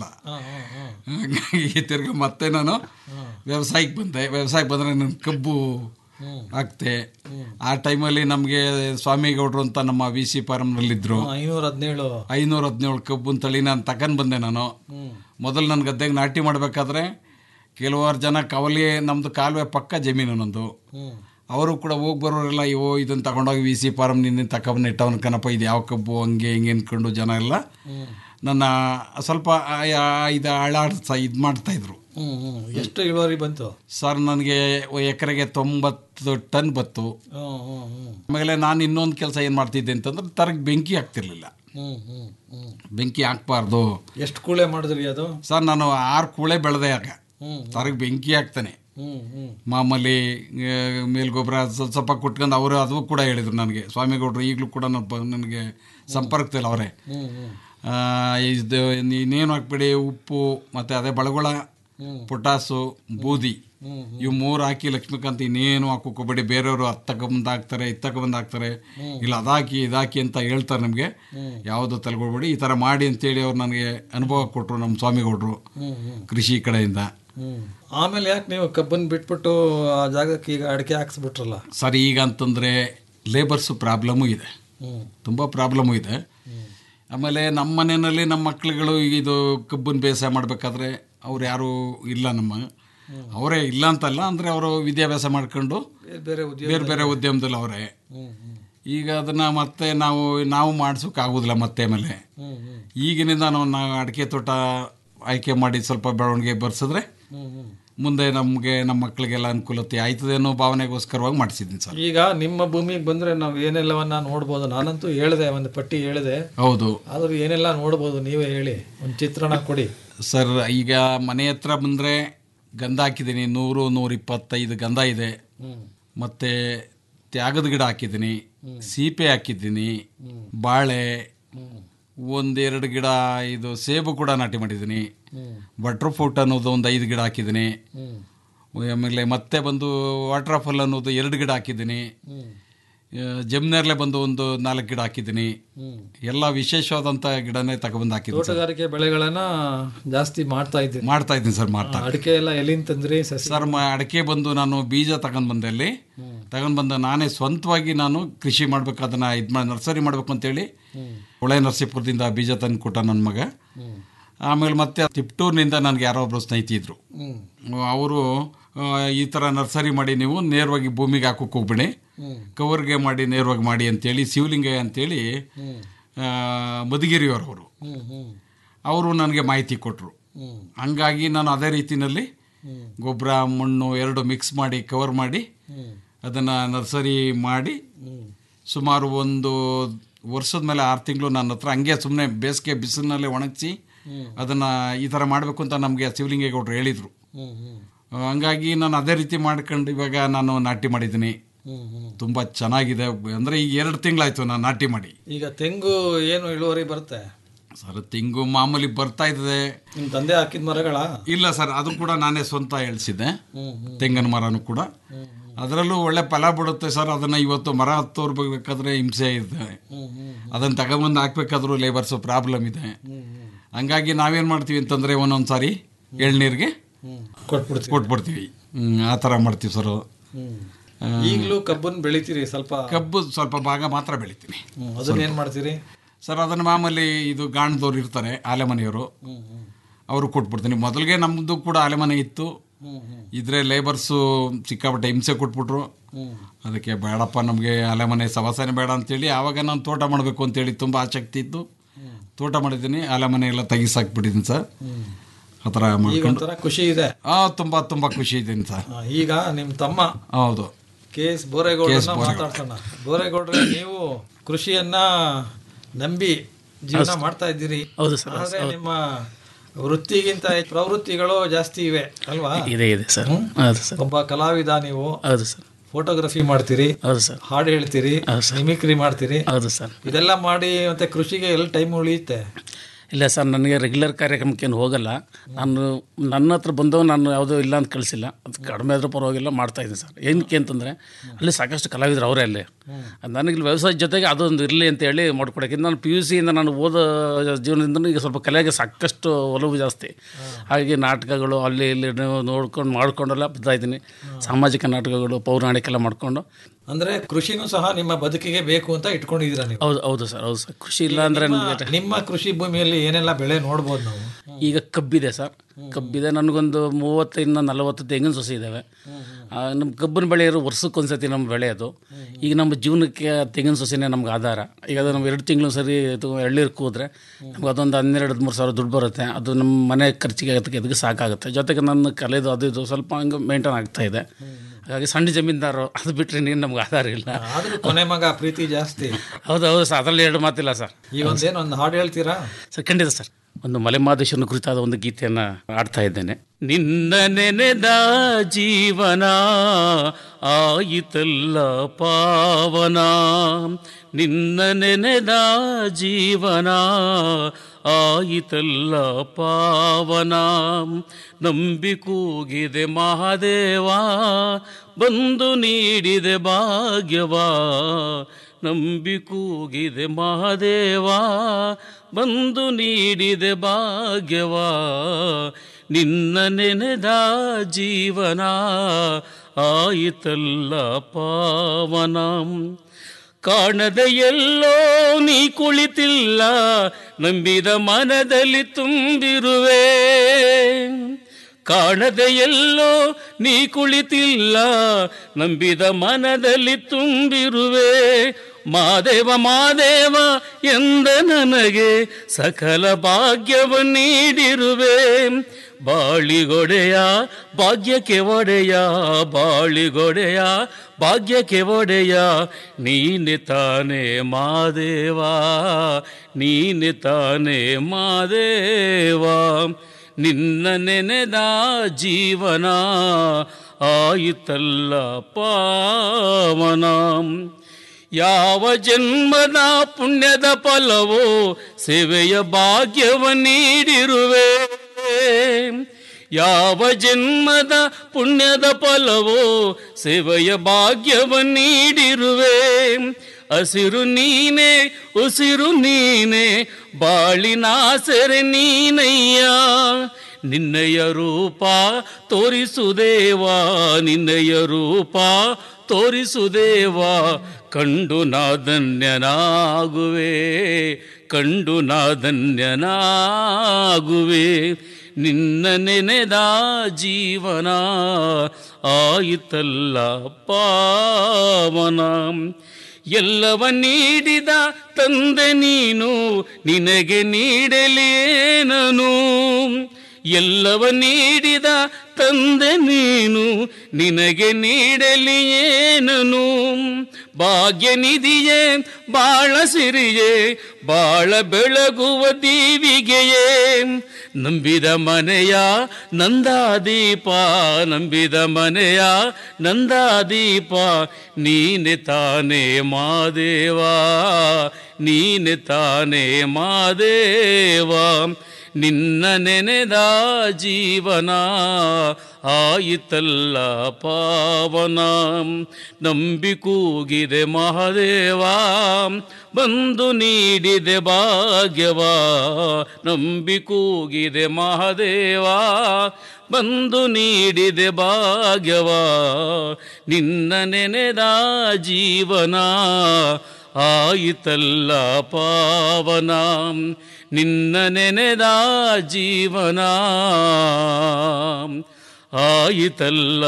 ಹಾಗಾಗಿ ತಿರ್ಗಿ ಮತ್ತೆ ನಾನು ವ್ಯವಸಾಯಕ್ಕೆ ಬಂದೆ ವ್ಯವಸಾಯಕ್ಕೆ ಬಂದರೆ ನನ್ನ ಕಬ್ಬು ಹಾಕ್ತೆ ಆ ಟೈಮಲ್ಲಿ ನಮಗೆ ಸ್ವಾಮಿಗೌಡರು ಅಂತ ನಮ್ಮ ವಿ ಸಿ ಫಾರಮ್ನಲ್ಲಿದ್ದರು ಐನೂರ ಹದಿನೇಳು ಐನೂರ ಹದಿನೇಳು ಕಬ್ಬುನ ತಳಿ ನಾನು ತಗೊಂಡು ಬಂದೆ ನಾನು ಮೊದಲು ನನ್ನ ಗದ್ದೆಗೆ ನಾಟಿ ಮಾಡಬೇಕಾದ್ರೆ ಕೆಲವಾರು ಜನ ಕವಲಿ ನಮ್ಮದು ಕಾಲುವೆ ಪಕ್ಕ ಜಮೀನು ನಂದು ಅವರು ಕೂಡ ಹೋಗಿ ಬರೋರೆಲ್ಲ ಇವೋ ಇದನ್ನು ತಗೊಂಡೋಗಿ ವಿ ಸಿ ಫಾರಮ್ ನಿನ್ನೆ ತಗೊಂಡು ಇಟ್ಟವನ ಕಣಪ್ಪ ಇದು ಯಾವ ಕಬ್ಬು ಹಂಗೆ ಹಿಂಗೆ ಅನ್ಕೊಂಡು ಜನ ಎಲ್ಲ ನನ್ನ ಸ್ವಲ್ಪ ಆ- ಆ- ಇದು ಹಾಳಾಡ್ತಾ ಇದು ಮಾಡ್ತಾಯಿದ್ರು ಹ್ಮ್ ಹ್ಮ್ ಎಷ್ಟು ಇಳುವರಿ ಬಂತು ಸರ್ ನನಗೆ ಎಕರೆಗೆ ತೊಂಬತ್ತು ಟನ್ ಬತ್ತು ಹ್ಮ್ ಹ್ಮ್ ಹ್ಮ್ ಆಮೇಲೆ ನಾನು ಇನ್ನೊಂದು ಕೆಲಸ ಏನು ಮಾಡ್ತಿದ್ದೆ ಅಂತಂದ್ರೆ ತರಗೆ ಬೆಂಕಿ ಹಾಕ್ತಿರ್ಲಿಲ್ಲ ಹ್ಮ್ ಹ್ಮ್ ಹ್ಮ್ ಬೆಂಕಿ ಹಾಕ್ಬಾರ್ದು ಎಷ್ಟು ಕೂಳೆ ಮಾಡಿದ್ರಿ ಅದು ಸರ್ ನಾನು ಆರು ಕೂಳೆ ಬೆಳೆದೆ ಆಗ ಹ್ಮ್. ತರಗೆ ಬೆಂಕಿ ಹಾಕ್ತಾನೆ ಹ್ಮ್ ಹ್ಮ್ ಮಾಮೂಲಿ ಆ, ಮೇಲ್ಗೊಬ್ಬರ ಸ್ವಲ್ಪ ಸ್ವಲ್ಪ ಕೊಟ್ಕೊಂಡು ಅವರು ಅದು ಕೂಡ ಹೇಳಿದರು ನನಗೆ ಸ್ವಾಮಿಗೌಡರು ಈಗಲೂ ಕೂಡ ನನ್ನ ಪ- ನನಗೆ ಸಂಪರ್ಕದಲ್ಲಿ ಅವರೇ ಹ್ಮ್ ಹ್ಮ್ ಇದು ಇನ್ನೇನು ಹಾಕ್ಬೇಡಿ ಉಪ್ಪು ಮತ್ತು ಅದೇ ಬಳಗೊಳ ಪೊಟಾಸು ಬೂದಿ ಇವು ಮೂರು ಹಾಕಿ ಲಕ್ಷ್ಮೀಕಾಂತ್ ಇನ್ನೇನು ಹಾಕೋಕೋಬೇಡಿ ಬೇರೆಯವರು ಹತ್ತು ತಗೊಂಬಂದು ಹಾಕ್ತಾರೆ ಇದು ತಗೊಂಬಂದು ಹಾಕ್ತಾರೆ ಇಲ್ಲ ಅದಾಕಿ ಇದಾಕಿ ಅಂತ ಹೇಳ್ತಾರೆ ನಮಗೆ ಯಾವುದು ತಲೆಗೊಳ್ಬೇಡಿ ಈ ಥರ ಮಾಡಿ ಅಂತೇಳಿ ಅವ್ರು ನನಗೆ ಅನುಭವ ಕೊಟ್ಟರು ನಮ್ಮ ಸ್ವಾಮಿಗೌಡರು ಕೃಷಿ ಕಡೆಯಿಂದ ಹ್ಮ್ ಆಮೇಲೆ ಯಾಕೆ ನೀವು ಕಬ್ಬನ್ ಬಿಟ್ಬಿಟ್ಟು ಆ ಜಾಗಕ್ಕೆ ಈಗ ಅಡಿಕೆ ಹಾಕ್ಸ್ಬಿಟ್ರಲ್ಲ ಸರ್ ಈಗ ಅಂತಂದರೆ ಲೇಬರ್ಸು ಪ್ರಾಬ್ಲಮ್ಮು ಇದೆ ಹ್ಮ್ ತುಂಬ ಪ್ರಾಬ್ಲಮ್ಮು ಇದೆ ಆಮೇಲೆ ನಮ್ಮ ಮನೆಯಲ್ಲಿ ನಮ್ಮ ಮಕ್ಳುಗಳು ಇದು ಕಬ್ಬನ್ ಬೇಸಾಯ ಮಾಡಬೇಕಾದ್ರೆ ಅವ್ರು ಯಾರೂ ಇಲ್ಲ ನಮ್ಮ ಅವರೇ ಇಲ್ಲ ಅಂತಲ್ಲ ಅಂದರೆ ಅವರು ವಿದ್ಯಾಭ್ಯಾಸ ಮಾಡ್ಕೊಂಡು ಬೇರೆ ಬೇರೆ ಉದ್ಯೋಗ ಬೇರೆ ಬೇರೆ ಉದ್ಯಮದಲ್ಲಿ ಅವರೇ ಹ್ಮ್ ಹ್ಮ್ ಈಗ ಅದನ್ನು ಮತ್ತೆ ನಾವು ನಾವು ಮಾಡ್ಸೋಕೆ ಆಗೋದಿಲ್ಲ ಮತ್ತೆ ಆಮೇಲೆ ಹ್ಮ್ ಹ್ಮ್ ಈಗಿನಿಂದ ನಾವು ನಾವು ಅಡಿಕೆ ತೋಟ ಆಯ್ಕೆ ಮಾಡಿ ಸ್ವಲ್ಪ ಬೆಳವಣಿಗೆ ಬರ್ಸಿದ್ರೆ ಹ್ಮ್ ಹ್ಮ್ ಮುಂದೆ ನಮಗೆ ನಮ್ಮ ಮಕ್ಕಳಿಗೆಲ್ಲ ಅನುಕೂಲತೆ ಆಯ್ತದೆ ಅನ್ನೋ ಭಾವನೆಗೋಸ್ಕರವಾಗಿ ಮಾಡಿಸಿದ್ದೀನಿ ಸರ್ ಈಗ ನಿಮ್ಮ ಭೂಮಿಗೆ ಬಂದ್ರೆ ನಾವು ಏನೆಲ್ಲವನ್ನ ನೋಡ್ಬೋದು ನಾನಂತೂ ಹೇಳಿದೆ ಒಂದು ಪಟ್ಟಿ ಹೇಳಿದೆ ಹೌದು ಆದ್ರೂ ಏನೆಲ್ಲ ನೋಡ್ಬೋದು ನೀವೇ ಹೇಳಿ ಒಂದು ಚಿತ್ರಣ ಕೊಡಿ ಸರ್ ಈಗ ಮನೆ ಹತ್ರ ಬಂದರೆ ಗಂಧ ಹಾಕಿದ್ದೀನಿ ನೂರು ನೂರ ಇಪ್ಪತ್ತೈದು ಗಂಧ ಇದೆ ಮತ್ತು ತ್ಯಾಗದ ಗಿಡ ಹಾಕಿದ್ದೀನಿ ಸೀಪೆ ಹಾಕಿದ್ದೀನಿ ಬಾಳೆ ಒಂದೆರಡು ಗಿಡ ಇದು ಸೇಬು ಕೂಡ ನಾಟಿ ಮಾಡಿದ್ದೀನಿ ಬಟ್ರ್ ಫ್ರೂಟ್ ಅನ್ನೋದು ಒಂದು ಐದು ಗಿಡ ಹಾಕಿದ್ದೀನಿ ಆಮೇಲೆ ಮತ್ತೆ ಬಂದು ವಾಟರ್ ಫಾಲ್ ಅನ್ನೋದು ಎರಡು ಗಿಡ ಹಾಕಿದ್ದೀನಿ ಜಮ್ನೇರ್ಲೆ ಬಂದು ಒಂದು ನಾಲ್ಕು ಗಿಡ ಹಾಕಿದ್ದೀನಿ ಎಲ್ಲ ವಿಶೇಷವಾದಂಥ ಗಿಡನೇ ತಗೊಬಂದು ಹಾಕಿದ್ದೀನಿ ಸರ್ ತೋಟಗಾರಿಕೆ ಬೆಳೆಗಳನ್ನ ಜಾಸ್ತಿ ಮಾಡ್ತಾ ಇದ್ದೀನಿ ಮಾಡ್ತಾ ಇದ್ದೀನಿ ಸರ್ ಮಾಡ್ತಾ ಅಡಿಕೆ ಎಲ್ಲ ಎಲ್ಲಿಂದ ತಂದ್ರಿ ಸಸಿ ಸರ್ ಮ ಅಡಿಕೆ ಬಂದು ನಾನು ಬೀಜ ತಗೊಂಡು ಬಂದೆ ಅಲ್ಲಿ ತಗೊಂಡು ಬಂದ ನಾನೇ ಸ್ವಂತವಾಗಿ ನಾನು ಕೃಷಿ ಮಾಡ್ಬೇಕು ಅದನ್ನ ಇದು ಮಾಡಿ ನರ್ಸರಿ ಮಾಡಬೇಕು ಅಂತೇಳಿ ಹೊಳೆ ನರಸೀಪುರದಿಂದ ಬೀಜ ತಂದು ಕೊಟ್ಟ ನನ್ನ ಮಗ ಆಮೇಲೆ ಮತ್ತೆ ತಿಪ್ಟೂರಿನಿಂದ ನನಗೆ ಯಾರೋ ಒಬ್ಬರು ಸ್ನೇಹಿತಿ ಇದ್ರು ಅವರು ಈ ಥರ ನರ್ಸರಿ ಮಾಡಿ ನೀವು ನೇರವಾಗಿ ಭೂಮಿಗೆ ಹಾಕೋಕೆ ಹೋಗ್ಬೇಡಿ ಕವರ್ಗೆ ಮಾಡಿ ನೇರವಾಗಿ ಮಾಡಿ ಅಂತೇಳಿ ಶಿವಲಿಂಗಯ್ಯ ಅಂತೇಳಿ ಆ, ಮಧುಗಿರಿಯವರವರು ಅವರು ನನಗೆ ಮಾಹಿತಿ ಕೊಟ್ಟರು ಹಂಗಾಗಿ ನಾನು ಅದೇ ರೀತಿಯಲ್ಲಿ ಗೊಬ್ಬರ ಮಣ್ಣು ಎರಡು ಮಿಕ್ಸ್ ಮಾಡಿ ಕವರ್ ಮಾಡಿ ಅದನ್ನು ನರ್ಸರಿ ಮಾಡಿ ಸುಮಾರು ಒಂದು ವರ್ಷದ ಮೇಲೆ ಆರು ತಿಂಗಳು ನನ್ನ ಹತ್ರ ಹಂಗೆ ಸುಮ್ಮನೆ ಬೇಸಿಗೆ ಬಿಸಿಲಿನಲ್ಲೇ ಒಣಗಿಸಿ ಅದನ್ನು ಈ ಥರ ಮಾಡಬೇಕು ಅಂತ ನಮಗೆ ಶಿವಲಿಂಗೇಗೌಡರು ಹೇಳಿದರು ಹಂಗಾಗಿ ನಾನು ಅದೇ ರೀತಿ ಮಾಡ್ಕೊಂಡು ಇವಾಗ ನಾನು ನಾಟಿ ಮಾಡಿದ್ದೀನಿ ತುಂಬ ಚೆನ್ನಾಗಿದೆ ಅಂದರೆ ಈಗ ಎರಡು ತಿಂಗಳಾಯ್ತು ನಾನು ನಾಟಿ ಮಾಡಿ ಈಗ ತೆಂಗು ಏನು ಇಳುವರಿ ಬರುತ್ತೆ ಸರ್ ತೆಂಗು ಮಾಮೂಲಿ ಬರ್ತಾ ಇದೆ ನಿಮ್ ತಂದೆ ಹಾಕಿದ ಮರಗಳ ಇಲ್ಲ ಸರ್ ಅದು ಕೂಡ ನಾನೇ ಸ್ವಂತ ಎಳ್ಸಿದ್ದೆ ತೆಂಗಿನ ಮರನೂ ಕೂಡ ಅದರಲ್ಲೂ ಒಳ್ಳೆ ಫಲ ಬಿಡುತ್ತೆ ಸರ್ ಅದನ್ನು ಇವತ್ತು ಮರ ಹತ್ತೋರ್ಬೇಕಾದ್ರೆ ಹಿಂಸೆ ಇದೆ ಅದನ್ನು ತಗೊಂಬಂದು ಹಾಕ್ಬೇಕಾದ್ರೂ ಲೇಬರ್ಸು ಪ್ರಾಬ್ಲಮ್ ಇದೆ ಹಂಗಾಗಿ ನಾವೇನು ಮಾಡ್ತೀವಿ ಅಂತಂದರೆ ಒಂದೊಂದು ಸಾರಿ ಎಳ್ನೀರಿಗೆ ಕೊಟ್ಬಿಡ್ತೀವಿ ಕೊಟ್ಬಿಡ್ತೀವಿ ಹ್ಮ್, ಆ ಥರ ಮಾಡ್ತೀವಿ ಸರ್ ಈಗಲೂ ಕಬ್ಬನ್ ಬೆಳಿತೀರಿ ಸ್ವಲ್ಪ ಕಬ್ಬು ಸ್ವಲ್ಪ ಭಾಗ ಮಾತ್ರ ಬೆಳಿತೀನಿ ಹ್ಮ್, ಅದನ್ನ ಏನ್ ಮಾಡ್ತೀರಿ ಸರ್ ಅದನ್ನು ಮಾಮೂಲಿ ಇದು ಗಾಣದವ್ರು ಇರ್ತಾರೆ ಆಲೆಮನೆಯವರು ಅವರು ಕೊಟ್ಬಿಡ್ತೀನಿ ಮೊದಲಿಗೆ ನಮ್ಮದು ಕೂಡ ಆಲೆಮನೆ ಇತ್ತು ಇದ್ರೆ ಲೇಬರ್ಸು ಸಿಕ್ಕಾಪಟ್ಟೆ ಹಿಂಸೆ ಕೊಟ್ಬಿಟ್ರು ಅದಕ್ಕೆ ಬೇಡಪ್ಪ ನಮಗೆ ಆಲೆಮನೆ ಸವಾಸನೆ ಬೇಡ ಅಂತೇಳಿ ಆವಾಗ ನಾನು ತೋಟ ಮಾಡಬೇಕು ಅಂತೇಳಿ ತುಂಬ ಆಸಕ್ತಿ ಇತ್ತು ತೋಟ ಮಾಡಿದ್ದೀನಿ ಆಲೆಮನೆ ಎಲ್ಲ ತೆಗಿಸಾಕ್ಬಿಟ್ಟಿದ್ದೀನಿ ಸರ್ ಆ ಥರ ಈಗ ಮಾಡ್ಕೊಂಡು ಒಂಥರ ಖುಷಿ ಇದೆ ಹಾಂ ತುಂಬ ತುಂಬ ಖುಷಿ ಇದ್ದೀನಿ ಸರ್ ಆ, ಈಗ ನಿಮ್ ತಮ್ಮ ಹೌದು ಕೆ ಎಸ್ ಬೋರೇಗೌಡರನ್ನ ಮಾತಾಡ್ಸೋಣ ಬೋರೇಗೌಡ್ರೆ ನೀವು ಕೃಷಿಯನ್ನ ನಂಬಿ ಜೀವನ ಮಾಡ್ತಾ ಇದ್ದೀರಿ ಹೌದು ಸರ್, ಆದ್ರೆ ನಿಮ್ಮ ವೃತ್ತಿಗಿಂತ ಹೆಚ್ಚು ಪ್ರವೃತ್ತಿಗಳು ಜಾಸ್ತಿ ಇವೆ ಅಲ್ವಾ ಇದೆ ಇದೆ ಸರ್ ಹೌದು ಸರ್ ಒಬ್ಬ ಕಲಾವಿದ ನೀವು ಹೌದು ಸರ್ ಫೋಟೋಗ್ರಫಿ ಮಾಡ್ತೀರಿ ಹೌದು ಸರ್ ಹಾಡು ಹೇಳ್ತೀರಿ ಹೌದು ಸರ್. ಮಿಮಿಕ್ರಿ ಮಾಡ್ತೀರಿ ಹೌದು ಸರ್ ಇದೆಲ್ಲ ಮಾಡಿ ಮತ್ತೆ ಕೃಷಿಗೆ ಎಲ್ಲಿ ಟೈಮ್ ಉಳಿಯುತ್ತೆ ಇಲ್ಲ ಸರ್ ನನಗೆ ರೆಗ್ಯುಲರ್ ಕಾರ್ಯಕ್ರಮಕ್ಕೇನು ಹೋಗಲ್ಲ ನಾನು ನನ್ನ ಹತ್ರ ಬಂದವು ನಾನು ಯಾವುದೂ ಇಲ್ಲ ಅಂತ ಕಳಿಸಿಲ್ಲ ಅದು ಕಡಿಮೆ ಆದರೂ ಪರವಾಗಿಲ್ಲ ಮಾಡ್ತಾ ಇದ್ದೀನಿ ಸರ್ ಏನಕ್ಕೆ ಅಂತಂದರೆ ಅಲ್ಲಿ ಸಾಕಷ್ಟು ಕಲಾವಿದರು ಅವರೇ ಅಲ್ಲಿ ನನಗೆ ಇಲ್ಲಿ ವ್ಯವಸಾಯದ ಜೊತೆಗೆ ಅದೊಂದು ಇರಲಿ ಅಂತ ಹೇಳಿ ಮಾಡ್ಕೊಡೋಕೆ ನಾನು ಪಿ ಯು ಸಿಯಿಂದ ನಾನು ಓದೋ ಜೀವನದಿಂದ ಈಗ ಸ್ವಲ್ಪ ಕಲೆಗೆ ಸಾಕಷ್ಟು ಒಲವು ಜಾಸ್ತಿ ಹಾಗೆ ನಾಟಕಗಳು ಅಲ್ಲಿ ಇಲ್ಲಿ ನೋಡ್ಕೊಂಡು ಮಾಡ್ಕೊಂಡೆಲ್ಲ ಬರ್ತಾ ಇದ್ದೀನಿ ಸಾಮಾಜಿಕ ನಾಟಕಗಳು ಪೌರಾಣಿಕ ಎಲ್ಲ ಮಾಡಿಕೊಂಡು ಅಂದ್ರೆ ಕೃಷಿನೂ ಸಹ ನಿಮ್ಮ ಬದುಕಿಗೆ ಬೇಕು ಅಂತ ಇಟ್ಕೊಂಡಿದ್ದೀರಾ ನೀವು ಹೌದು ಹೌದು ಸರ್ ಹೌದು ಸರ್ ಕೃಷಿ ಇಲ್ಲ ಅಂದರೆ ನಿಮ್ಮ- ನಿಮ್ಮ ಕೃಷಿ ಭೂಮಿಯಲ್ಲಿ ಏನೆಲ್ಲ ಬೆಳೆ ನೋಡ್ಬೋದು ನಾವು ಈಗ ಕಬ್ಬಿದೆ ಸರ್ ಕಬ್ಬಿದೆ ನನಗೊಂದು ಮೂವತ್ತರಿಂದ ನಲವತ್ತು ತೆಂಗಿನ ಸೊಸೆ ಇದ್ದಾವೆ ಆ, ನಮ್ಮ ಕಬ್ಬಿನ ಬೆಳೆ ಇರೋ ವರ್ಷಕ್ಕೊಂದ್ಸತಿ ನಮ್ಮ ಬೆಳೆ ಅದು ಈಗ ನಮ್ಮ ಜೀವನಕ್ಕೆ ತೆಂಗಿನ ಸೊಸೆನೇ ನಮ್ಗೆ ಆಧಾರ ಈಗ ಅದು ನಾವು ಎರಡು ತಿಂಗಳು ಸರಿ ಇದು ಎಳ್ನೀರು ಕೂದ್ರೆ ನಮ್ಗೆ ಅದೊಂದು ಹನ್ನೆರಡು ಹದಿಮೂರು ಸಾವಿರ ದುಡ್ಡು ಬರುತ್ತೆ ಅದು ನಮ್ಮ ಮನೆ ಖರ್ಚಿಗೆ ಅದಕ್ಕೆ ಅದಕ್ಕೆ ಸಾಕಾಗುತ್ತೆ ಜೊತೆಗೆ ನನ್ನ ಕಲೆದು ಅದು ಇದು ಸ್ವಲ್ಪ ಹಂಗೆ ಮೇಂಟೈನ್ ಆಗ್ತಾ ಇದೆ ಹಾಗಾಗಿ ಸಣ್ಣ ಜಮೀನ್ದಾರು ಅದು ಬಿಟ್ಟರೆ ನೀನು ನಮ್ಗೆ ಆಧಾರ ಇಲ್ಲ ಆದ್ರೂ ಕೊನೆ ಮಗ ಪ್ರೀತಿ ಜಾಸ್ತಿ ಹೌದು ಹೌದು ಸರ್ ಅದರಲ್ಲಿ ಎರಡು ಮಾತಿಲ್ಲ ಸರ್ ಈ ಒಂದೇನು ಒಂದು ಹಾಡು ಹೇಳ್ತೀರಾ ಸರ್ ಖಂಡಿತ ಸರ್ ಒಂದು ಮಲೆಮಾದೇಶ್ವರನ ಕುರಿತಾದ ಒಂದು ಗೀತೆಯನ್ನು ಆಡ್ತಾ ಇದ್ದೇನೆ ನಿನ್ನ ನೆನೆದ ಜೀವನ ಆಯಿತಲ್ಲ ಪಾವನ ನಿನ್ನ ನೆನೆದ ಜೀವನ ಆಯಿತಲ್ಲ ಪಾವನ ನಂಬಿ ಕೂಗಿದೆ ಮಹಾದೇವ ಬಂದು ನೀಡಿದೆ ಭಾಗ್ಯವಾ ನಂಬಿ ಕೂಗಿದೆ ಮಹಾದೇವ ಬಂದು ನೀಡಿದೆ ಭಾಗ್ಯವಾ ನಿನ್ನ ನೆನೆದ ಜೀವನ ಆಯಿತಲ್ಲ ಪಾವನ ಕಾಣದ ಎಲ್ಲೋ ನೀ ಕುಳಿತಿಲ್ಲ ನಂಬಿದ ಮನದಲ್ಲಿ ತುಂಬಿರುವೆ ಕಾಣದ ಎಲ್ಲೋ ನೀ ಕುಳಿತಿಲ್ಲ ನಂಬಿದ ಮನದಲ್ಲಿ ತುಂಬಿರುವೆ ಮಾದೇವ ಮಾದೇವ ಎಂದ ನನಗೆ ಸಕಲ ಭಾಗ್ಯವ ನೀಡಿರುವೆ ಬಾಳಿಗೊಡೆಯ ಭಾಗ್ಯಕ್ಕೆ ಒಡೆಯ ಬಾಳಿಗೊಡೆಯ ಭಾಗ್ಯಕ್ಕೆ ಒಡೆಯ ನೀನೆ ತಾನೇ ಮಾದೇವ ನೀನೆ ತಾನೇ ಮಾದೇವ ನಿನ್ನ ನೆನೆದ ಜೀವನ ಆಯಿತಲ್ಲ ಪಾವನ ಯಾವ ಜನ್ಮದ ಪುಣ್ಯದ ಫಲವೋ ಸೇವೆಯ ಭಾಗ್ಯವ ನೀಡಿರುವೆ ಯಾವ ಜನ್ಮದ ಪುಣ್ಯದ ಫಲವೋ ಸೇವೆಯ ಭಾಗ್ಯವ ನೀಡಿರುವೆ ಹಸಿರು ನೀನೆ ಉಸಿರು ನೀನೆ ಬಾಳಿನ ಸೆರೆ ನೀನಯ್ಯ ನಿನ್ನಯ ರೂಪ ತೋರಿಸುದೇವಾ ನಿನ್ನಯ ರೂಪ ತೋರಿಸುದೇವಾ ಕಂಡು ನಾಧನ್ಯನಾಗುವೆ ಕಂಡು ನಾಧನ್ಯನಾಗುವೆ ನಿನ್ನ ನೆನೆದ ಜೀವನ ಆಯಿತಲ್ಲ ಪಾವನ ಎಲ್ಲವ ನೀಡಿದ ತಂದೆ ನೀನು ನಿನಗೆ ನೀಡಲೇನನು ಎಲ್ಲವ ನೀಡಿದ ತಂದೆ ನೀನು ನಿನಗೆ ನೀಡಲಿ ಏನನು ಭಾಗ್ಯ ನಿಧಿಯೇ ಬಾಳ ಸಿರಿಯೇ ಬಾಳ ಬೆಳಗುವ ದೀವಿಗೆಯೇ ನಂಬಿದ ಮನೆಯ ನಂದಾದೀಪ ನಂಬಿದ ಮನೆಯ ನಂದಾದೀಪ ನೀನೆ ತಾನೇ ಮಾದೇವ ನೀನೆ ತಾನೇ ಮಾದೇವ ನಿನ್ನ ನೆನೆದ ಜೀವನ ಆಯಿತಲ್ಲ ಪಾವನ ನಂಬಿ ಕೂಗಿದೆ ಮಹಾದೇವ ಬಂದು ನೀಡಿದೆ ಭಾಗ್ಯವ ನಂಬಿ ಕೂಗಿದೆ ಮಹಾದೇವ ಬಂದು ನೀಡಿದೆ ಭಾಗ್ಯವ ನಿನ್ನ ನೆನೆದ ಜೀವನ ಆಯಿತಲ್ಲ ಪಾವನ ನಿನ್ನ ನೆನೆದ ಜೀವನ ಆಯಿತಲ್ಲ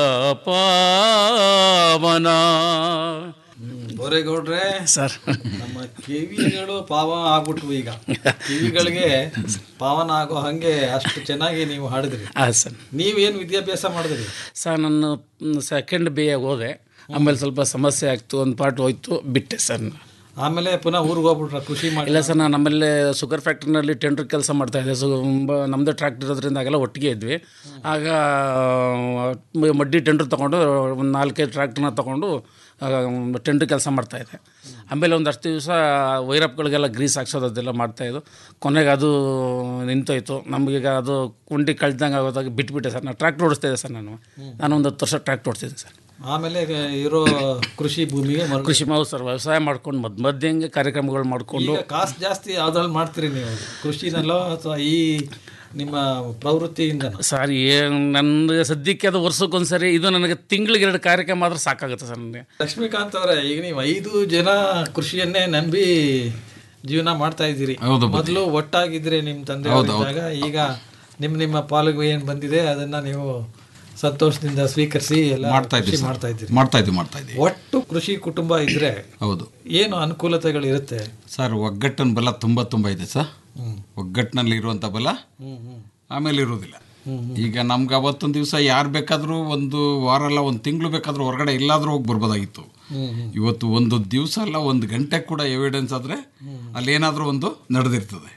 ಪಾವನ ಬೋರೇಗೌಡ್ರೆ ಸರ್ ನಮ್ಮ ಕಿವಿಗಳು ಪಾವನ ಆಗ್ಬಿಟ್ವು ಈಗ ಕಿವಿಗಳಿಗೆ ಪಾವನ ಆಗೋ ಹಂಗೆ ಅಷ್ಟು ಚೆನ್ನಾಗಿ ನೀವು ಹಾಡಿದ್ರಿ ಹಾಂ ಸರ್ ನೀವೇನು ವಿದ್ಯಾಭ್ಯಾಸ ಮಾಡಿದ್ರಿ ಸರ್ ನಾನು ಸೆಕೆಂಡ್ ಬಿ ಎ ಹೋದೆ ಆಮೇಲೆ ಸ್ವಲ್ಪ ಸಮಸ್ಯೆ ಆಗ್ತು ಒಂದು ಪಾರ್ಟ್ ಹೋಯ್ತು ಬಿಟ್ಟೆ ಸರ್ ನಾನು. ಆಮೇಲೆ ಪುನಃ ಊರಿಗೆ ಹೋಗ್ಬಿಟ್ರ ಕೃಷಿ ಮಾಡಿ ಇಲ್ಲ ಸರ್ ನಾನು ನಮ್ಮಲ್ಲೇ ಶುಗರ್ ಫ್ಯಾಕ್ಟ್ರಿನಲ್ಲಿ ಟೆಂಡರ್ ಕೆಲಸ ಮಾಡ್ತಾ ಇದ್ದೆ ಸೊ ನಮ್ಮದೇ ಟ್ರ್ಯಾಕ್ಟರ್ ಇರೋದ್ರಿಂದ ಆಗೆಲ್ಲ ಒಟ್ಟಿಗೆ ಇದ್ವಿ ಆಗ ಮ- ಮಡ್ಡಿ ಟೆಂಡರ್ ತೊಗೊಂಡು ಒಂದು ನಾಲ್ಕೈದು ಟ್ರ್ಯಾಕ್ಟರ್ನ ತೊಗೊಂಡು ಟೆಂಟ್ ಕೆಲಸ ಮಾಡ್ತಾಯಿದ್ದೆ ಆಮೇಲೆ ಒಂದಷ್ಟು ದಿವಸ ವೈರಪ್ಗಳಿಗೆಲ್ಲ ಗ್ರೀಸ್ ಹಾಕ್ಸೋದು ಅದೆಲ್ಲ ಮಾಡ್ತಾಯಿದ್ದು ಕೊನೆಗೆ ಅದು ನಿಂತೋಯ್ತು ನಮಗೀಗ ಅದು ಕುಂಡಿ ಕಳ್ದಂಗೆ ಆಗೋದಾಗ ಬಿಟ್ಬಿಟ್ಟೆ ಸರ್ ನಾನು ಟ್ರ್ಯಾಕ್ಟರ್ ಓಡಿಸ್ತಾ ಇದ್ದೆ ಸರ್ ನಾನು ನಾನು ಒಂದು ಹತ್ತು ವರ್ಷ ಟ್ರ್ಯಾಕ್ಟರ್ ಓಡಿಸ್ತಿದ್ದೆ ಸರ್ ಆಮೇಲೆ ಇರೋ ಕೃಷಿ ಭೂಮಿಗೆ ಮರಳಿ ಕೃಷಿ ಮಾವು ಸರ್ ವ್ಯವಸಾಯ ಮಾಡ್ಕೊಂಡು ಮಧ್ಯ ಮಧ್ಯಂಗೆ ಕಾರ್ಯಕ್ರಮಗಳು ಮಾಡಿಕೊಂಡು ಈಗ ಕಾಸು ಜಾಸ್ತಿ ಯಾವ್ದ್ರಲ್ಲಿ ಮಾಡ್ತೀರಿ ನೀವು ಕೃಷಿನಲ್ಲೋ ಅಥವಾ ಈ ನಿಮ್ಮ ಪ್ರವೃತ್ತಿಯಿಂದ ಸರ್ ಏನು ನನಗೆ ಸದ್ಯಕ್ಕೆ ಅದು ವರ್ಷಕ್ಕೊಂದ್ಸರಿ ಇದು ನನಗೆ ತಿಂಗಳಿಗೆ ಎರಡು ಕಾರ್ಯಕ್ರಮ ಆದ್ರೆ ಸಾಕಾಗುತ್ತೆ ಸರ್ ನನಗೆ ಲಕ್ಷ್ಮೀಕಾಂತ್ ಅವರೇ ಈಗ ನೀವು ಐದು ಜನ ಕೃಷಿಯನ್ನೇ ನಂಬಿ ಜೀವನ ಮಾಡ್ತಾ ಇದ್ದೀರಿ ಹೌದು, ಮೊದಲು ಒಟ್ಟಾಗಿದ್ರೆ ನಿಮ್ಮ ತಂದೆ ಹೌದು, ಹೌದು. ಇದ್ದಾಗ ಈಗ ನಿಮ್ಮ ನಿಮ್ಮ ಪಾಲಿಗೆ ಏನು ಬಂದಿದೆ ಅದನ್ನ ನೀವು ಸಂತೋಷದಿಂದ ಸ್ವೀಕರಿಸಿ ಎಲ್ಲ ಮಾಡ್ತಾ ಕೃಷಿ ಇದ್ದೀವಿ ಮಾಡ್ತಾ ಇದ್ದೀರಿ ಮಾಡ್ತಾ ಇದ್ದೀವಿ ಮಾಡ್ತಾ ಇದ್ದೀವಿ ಒಟ್ಟು ಕೃಷಿ ಕುಟುಂಬ ಇದ್ರೆ ಹೌದು ಏನು ಅನುಕೂಲತೆಗಳಿರುತ್ತೆ ಸರ್ ಒಗ್ಗಟ್ಟಿನ ಬಲ ತುಂಬ ತುಂಬ ಇದೆ ಸರ್ ಒಗ್ಗಟ್ಟಿನಲ್ಲಿ ಇರುವಂಥ ಬಲ ಆಮೇಲೆ ಇರೋದಿಲ್ಲ ಈಗ ನಮ್ಗೆ ಅವತ್ತೊಂದು ದಿವಸ ಯಾರು ಬೇಕಾದರೂ ಒಂದು ವಾರ ಅಲ್ಲ ಒಂದು ತಿಂಗಳು ಬೇಕಾದರೂ ಹೊರಗಡೆ ಎಲ್ಲಾದರೂ ಹೋಗಿ ಬರ್ಬೋದಾಗಿತ್ತು ಇವತ್ತು ಒಂದು ದಿವಸ ಅಲ್ಲ ಒಂದು ಗಂಟೆ ಕೂಡ ಎವಿಡೆನ್ಸ್ ಆದರೆ ಅಲ್ಲೇನಾದರೂ ಒಂದು ನಡೆದಿರ್ತದೆ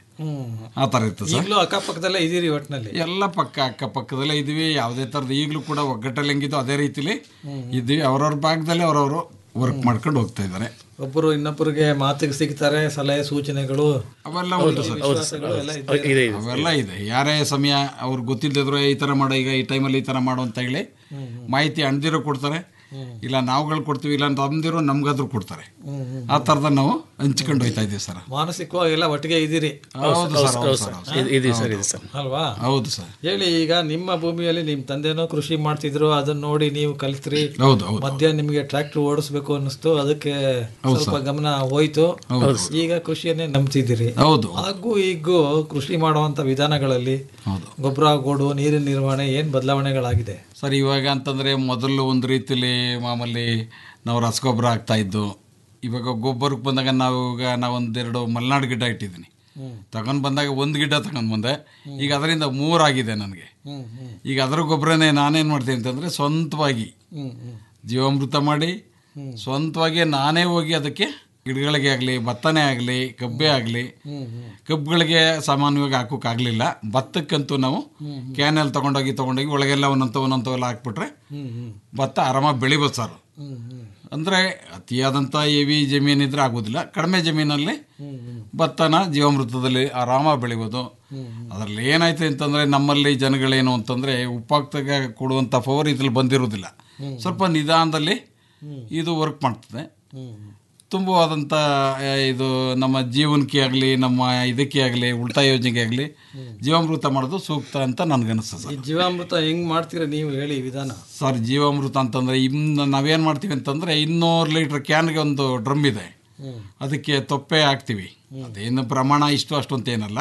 ಆ ಥರ ಇರ್ತದೆ ಸರ್ ಈಗಲೂ ಅಕ್ಕಪಕ್ಕದಲ್ಲೇ ಇದೀರಿ ಒಟ್ಟಿನಲ್ಲಿ ಎಲ್ಲ ಪಕ್ಕ ಅಕ್ಕಪಕ್ಕದಲ್ಲೇ ಇದ್ದೀವಿ ಯಾವುದೇ ಥರದ ಈಗಲೂ ಕೂಡ ಒಗ್ಗಟ್ಟಲ್ಲಿ ಹೆಂಗಿದ್ದು ಅದೇ ರೀತಿಲಿ ಇದ್ದೀವಿ ಅವ್ರವ್ರ ಭಾಗದಲ್ಲೇ ಅವರವರು ವರ್ಕ್ ಮಾಡ್ಕೊಂಡು ಹೋಗ್ತಾ ಇದ್ದಾರೆ ಒಬ್ಬರು ಇನ್ನೊಬ್ಬರಿಗೆ ಮಾತಿಗೆ ಸಿಗ್ತಾರೆ ಸಲಹೆ ಸೂಚನೆಗಳು ಅವೆಲ್ಲ ಉಂಟು ಸರ್ ವಿಶ್ವಾಸಗಳು ಎಲ್ಲ ಇದೆ. ಇದೆ ಅವೆಲ್ಲ ಇದೆ ಯಾರೇ ಸಮಯ ಅವ್ರು ಗೊತ್ತಿಲ್ಲದಿದ್ರು ಈ ಥರ ಮಾಡೋ ಈಗ ಈ ಟೈಮಲ್ಲಿ ಈ ಥರ ಮಾಡು ಅಂತ ಹೇಳಿ ಮಾಹಿತಿ ಅಣ್ದಿರೋ ಕೊಡ್ತಾರೆ ಇಲ್ಲ ನಾವುಗಳು ಕೊಡ್ತೀವಿ ಇಲ್ಲ ಅಂತ ಅಂದಿರೋ ನಮ್ಗಾದ್ರೂ ಕೊಡ್ತಾರೆ ಆ ಥರದ ನಾವು ಹಂಚ್ಕೊಂಡು ಹೋಯ್ತಾ ಇದ್ದೀವಿ ಸರ್ ಮಾನಸಿಕವಾಗಿ ಎಲ್ಲ ಒಟ್ಟಿಗೆ ಇದ್ದೀರಿ ಹೌದು ಸರ್ ಹೌದು ಸರ್ ಹೌದು ಸರ್. ಇದೆ ಸರ್ ಇದೆ ಸರ್ ಅಲ್ವಾ ಹೌದು ಸರ್ ಹೇಳಿ ಈಗ ನಿಮ್ಮ ಭೂಮಿಯಲ್ಲಿ ನಿಮ್ಮ ತಂದೆನೋ ಕೃಷಿ ಮಾಡ್ತಿದ್ರು ಅದನ್ನ ನೋಡಿ ನೀವು ಕಲಿತ್ರಿ ಹೌದು ಹೌದು ಮಧ್ಯ ನಿಮಗೆ ಟ್ರ್ಯಾಕ್ಟರ್ ಓಡಿಸ್ಬೇಕು ಅನ್ನಿಸ್ತು ಅದಕ್ಕೆ ಸ್ವಲ್ಪ ಗಮನ ಹೋಯ್ತು ಈಗ ಕೃಷಿಯನ್ನೇ ನಂಬ್ತಿದ್ದೀರಿ ಹೌದು ಹಾಗೂ ಈಗೂ ಕೃಷಿ ಮಾಡುವಂತ ವಿಧಾನಗಳಲ್ಲಿ ಹೌದು ಗೊಬ್ಬರ ಗೋಡು ನೀರಿನ ನಿರ್ವಹಣೆ ಏನ್ ಬದಲಾವಣೆಗಳಾಗಿದೆ ಸರ್ ಇವಾಗ ಅಂತಂದರೆ ಮೊದಲು ಒಂದು ರೀತಿಲಿ ಮಾಮೂಲಿ ನಾವು ರಸಗೊಬ್ಬರ ಹಾಕ್ತಾ ಇದ್ದು ಇವಾಗ ಗೊಬ್ಬರಕ್ಕೆ ಬಂದಾಗ ನಾವು ಈಗ ನಾವು ಒಂದೆರಡು ಮಲೆನಾಡು ಗಿಡ ಇಟ್ಟಿದ್ದೀನಿ ತಗೊಂಡು ಬಂದಾಗ ಒಂದು ಗಿಡ ತಗೊಂಡು ಬಂದೆ ಈಗ ಅದರಿಂದ ಮೂರಾಗಿದೆ ನನಗೆ ಈಗ ಅದರ ಗೊಬ್ಬರನೇ ನಾನೇನು ಮಾಡ್ತೀನಿ ಅಂತಂದರೆ ಸ್ವಂತವಾಗಿ ಜೀವಾಮೃತ ಮಾಡಿ ಸ್ವಂತವಾಗಿ ನಾನೇ ಹೋಗಿ ಅದಕ್ಕೆ ಗಿಡಗಳಿಗೆ ಆಗಲಿ ಭತ್ತನೇ ಆಗಲಿ ಕಬ್ಬೆ ಆಗಲಿ ಕಬ್ಬುಗಳಿಗೆ ಸಾಮಾನ್ಯವಾಗಿ ಹಾಕೋಕ್ಕಾಗಲಿಲ್ಲ ಭತ್ತಕ್ಕಂತೂ ನಾವು ಕ್ಯಾನಲ್ಲಿ ತೊಗೊಂಡೋಗಿ ತೊಗೊಂಡೋಗಿ ಒಳಗೆಲ್ಲ ಒಂದೊಂದು ಒಂದೊಂದವೆಲ್ಲ ಹಾಕ್ಬಿಟ್ರೆ ಭತ್ತ ಆರಾಮಾಗಿ ಬೆಳಿಬೋದು ಸರ್ ಅಂದರೆ ಅತಿಯಾದಂಥ ಹೆವಿ ಜಮೀನಿದ್ರೆ ಆಗೋದಿಲ್ಲ ಕಡಿಮೆ ಜಮೀನಲ್ಲಿ ಭತ್ತನ ಜೀವಾಮೃತದಲ್ಲಿ ಆರಾಮಾಗಿ ಬೆಳಿಬೋದು ಅದರಲ್ಲಿ ಏನಾಯ್ತು ಅಂತಂದರೆ ನಮ್ಮಲ್ಲಿ ಜನಗಳೇನು ಅಂತಂದರೆ ಉಪ್ಪಾಕ್ತಾಗ ಕೊಡುವಂಥ ಪವರ್ ಇದ್ರಲ್ಲಿ ಬಂದಿರೋದಿಲ್ಲ ಸ್ವಲ್ಪ ನಿಧಾನದಲ್ಲಿ ಇದು ವರ್ಕ್ ಮಾಡ್ತದೆ ತುಂಬವಾದಂಥ ಆ, ಇದು ನಮ್ಮ ಜೀವನಕ್ಕೆ ಆಗಲಿ ನಮ್ಮ ಇದಕ್ಕೆ ಆಗಲಿ ಉಳಿತಾಯ ಯೋಜನೆಗೆ ಆಗಲಿ ಜೀವಾಮೃತ ಮಾಡೋದು ಸೂಕ್ತ ಅಂತ ನನಗನ್ನಿಸ್ತದೆ ಈ ಸರ್ ಜೀವಾಮೃತ ಹೆಂಗ್ ಮಾಡ್ತೀರಾ ನೀವು ಹೇಳಿ ವಿಧಾನ ಸರ್ ಜೀವಾಮೃತ ಅಂತಂದರೆ ಇನ್ನು ನಾವೇನು ಮಾಡ್ತೀವಿ ಅಂತಂದರೆ ಇನ್ನೂರು ಲೀಟ್ರ್ ಕ್ಯಾನ್ಗೆ ಒಂದು ಡ್ರಮ್ ಇದೆ ಅದಕ್ಕೆ ತೊಪ್ಪೆ ಹಾಕ್ತೀವಿ ಅದೇನು ಪ್ರಮಾಣ ಇಷ್ಟು ಅಷ್ಟು ಅಂತ ಏನಲ್ಲ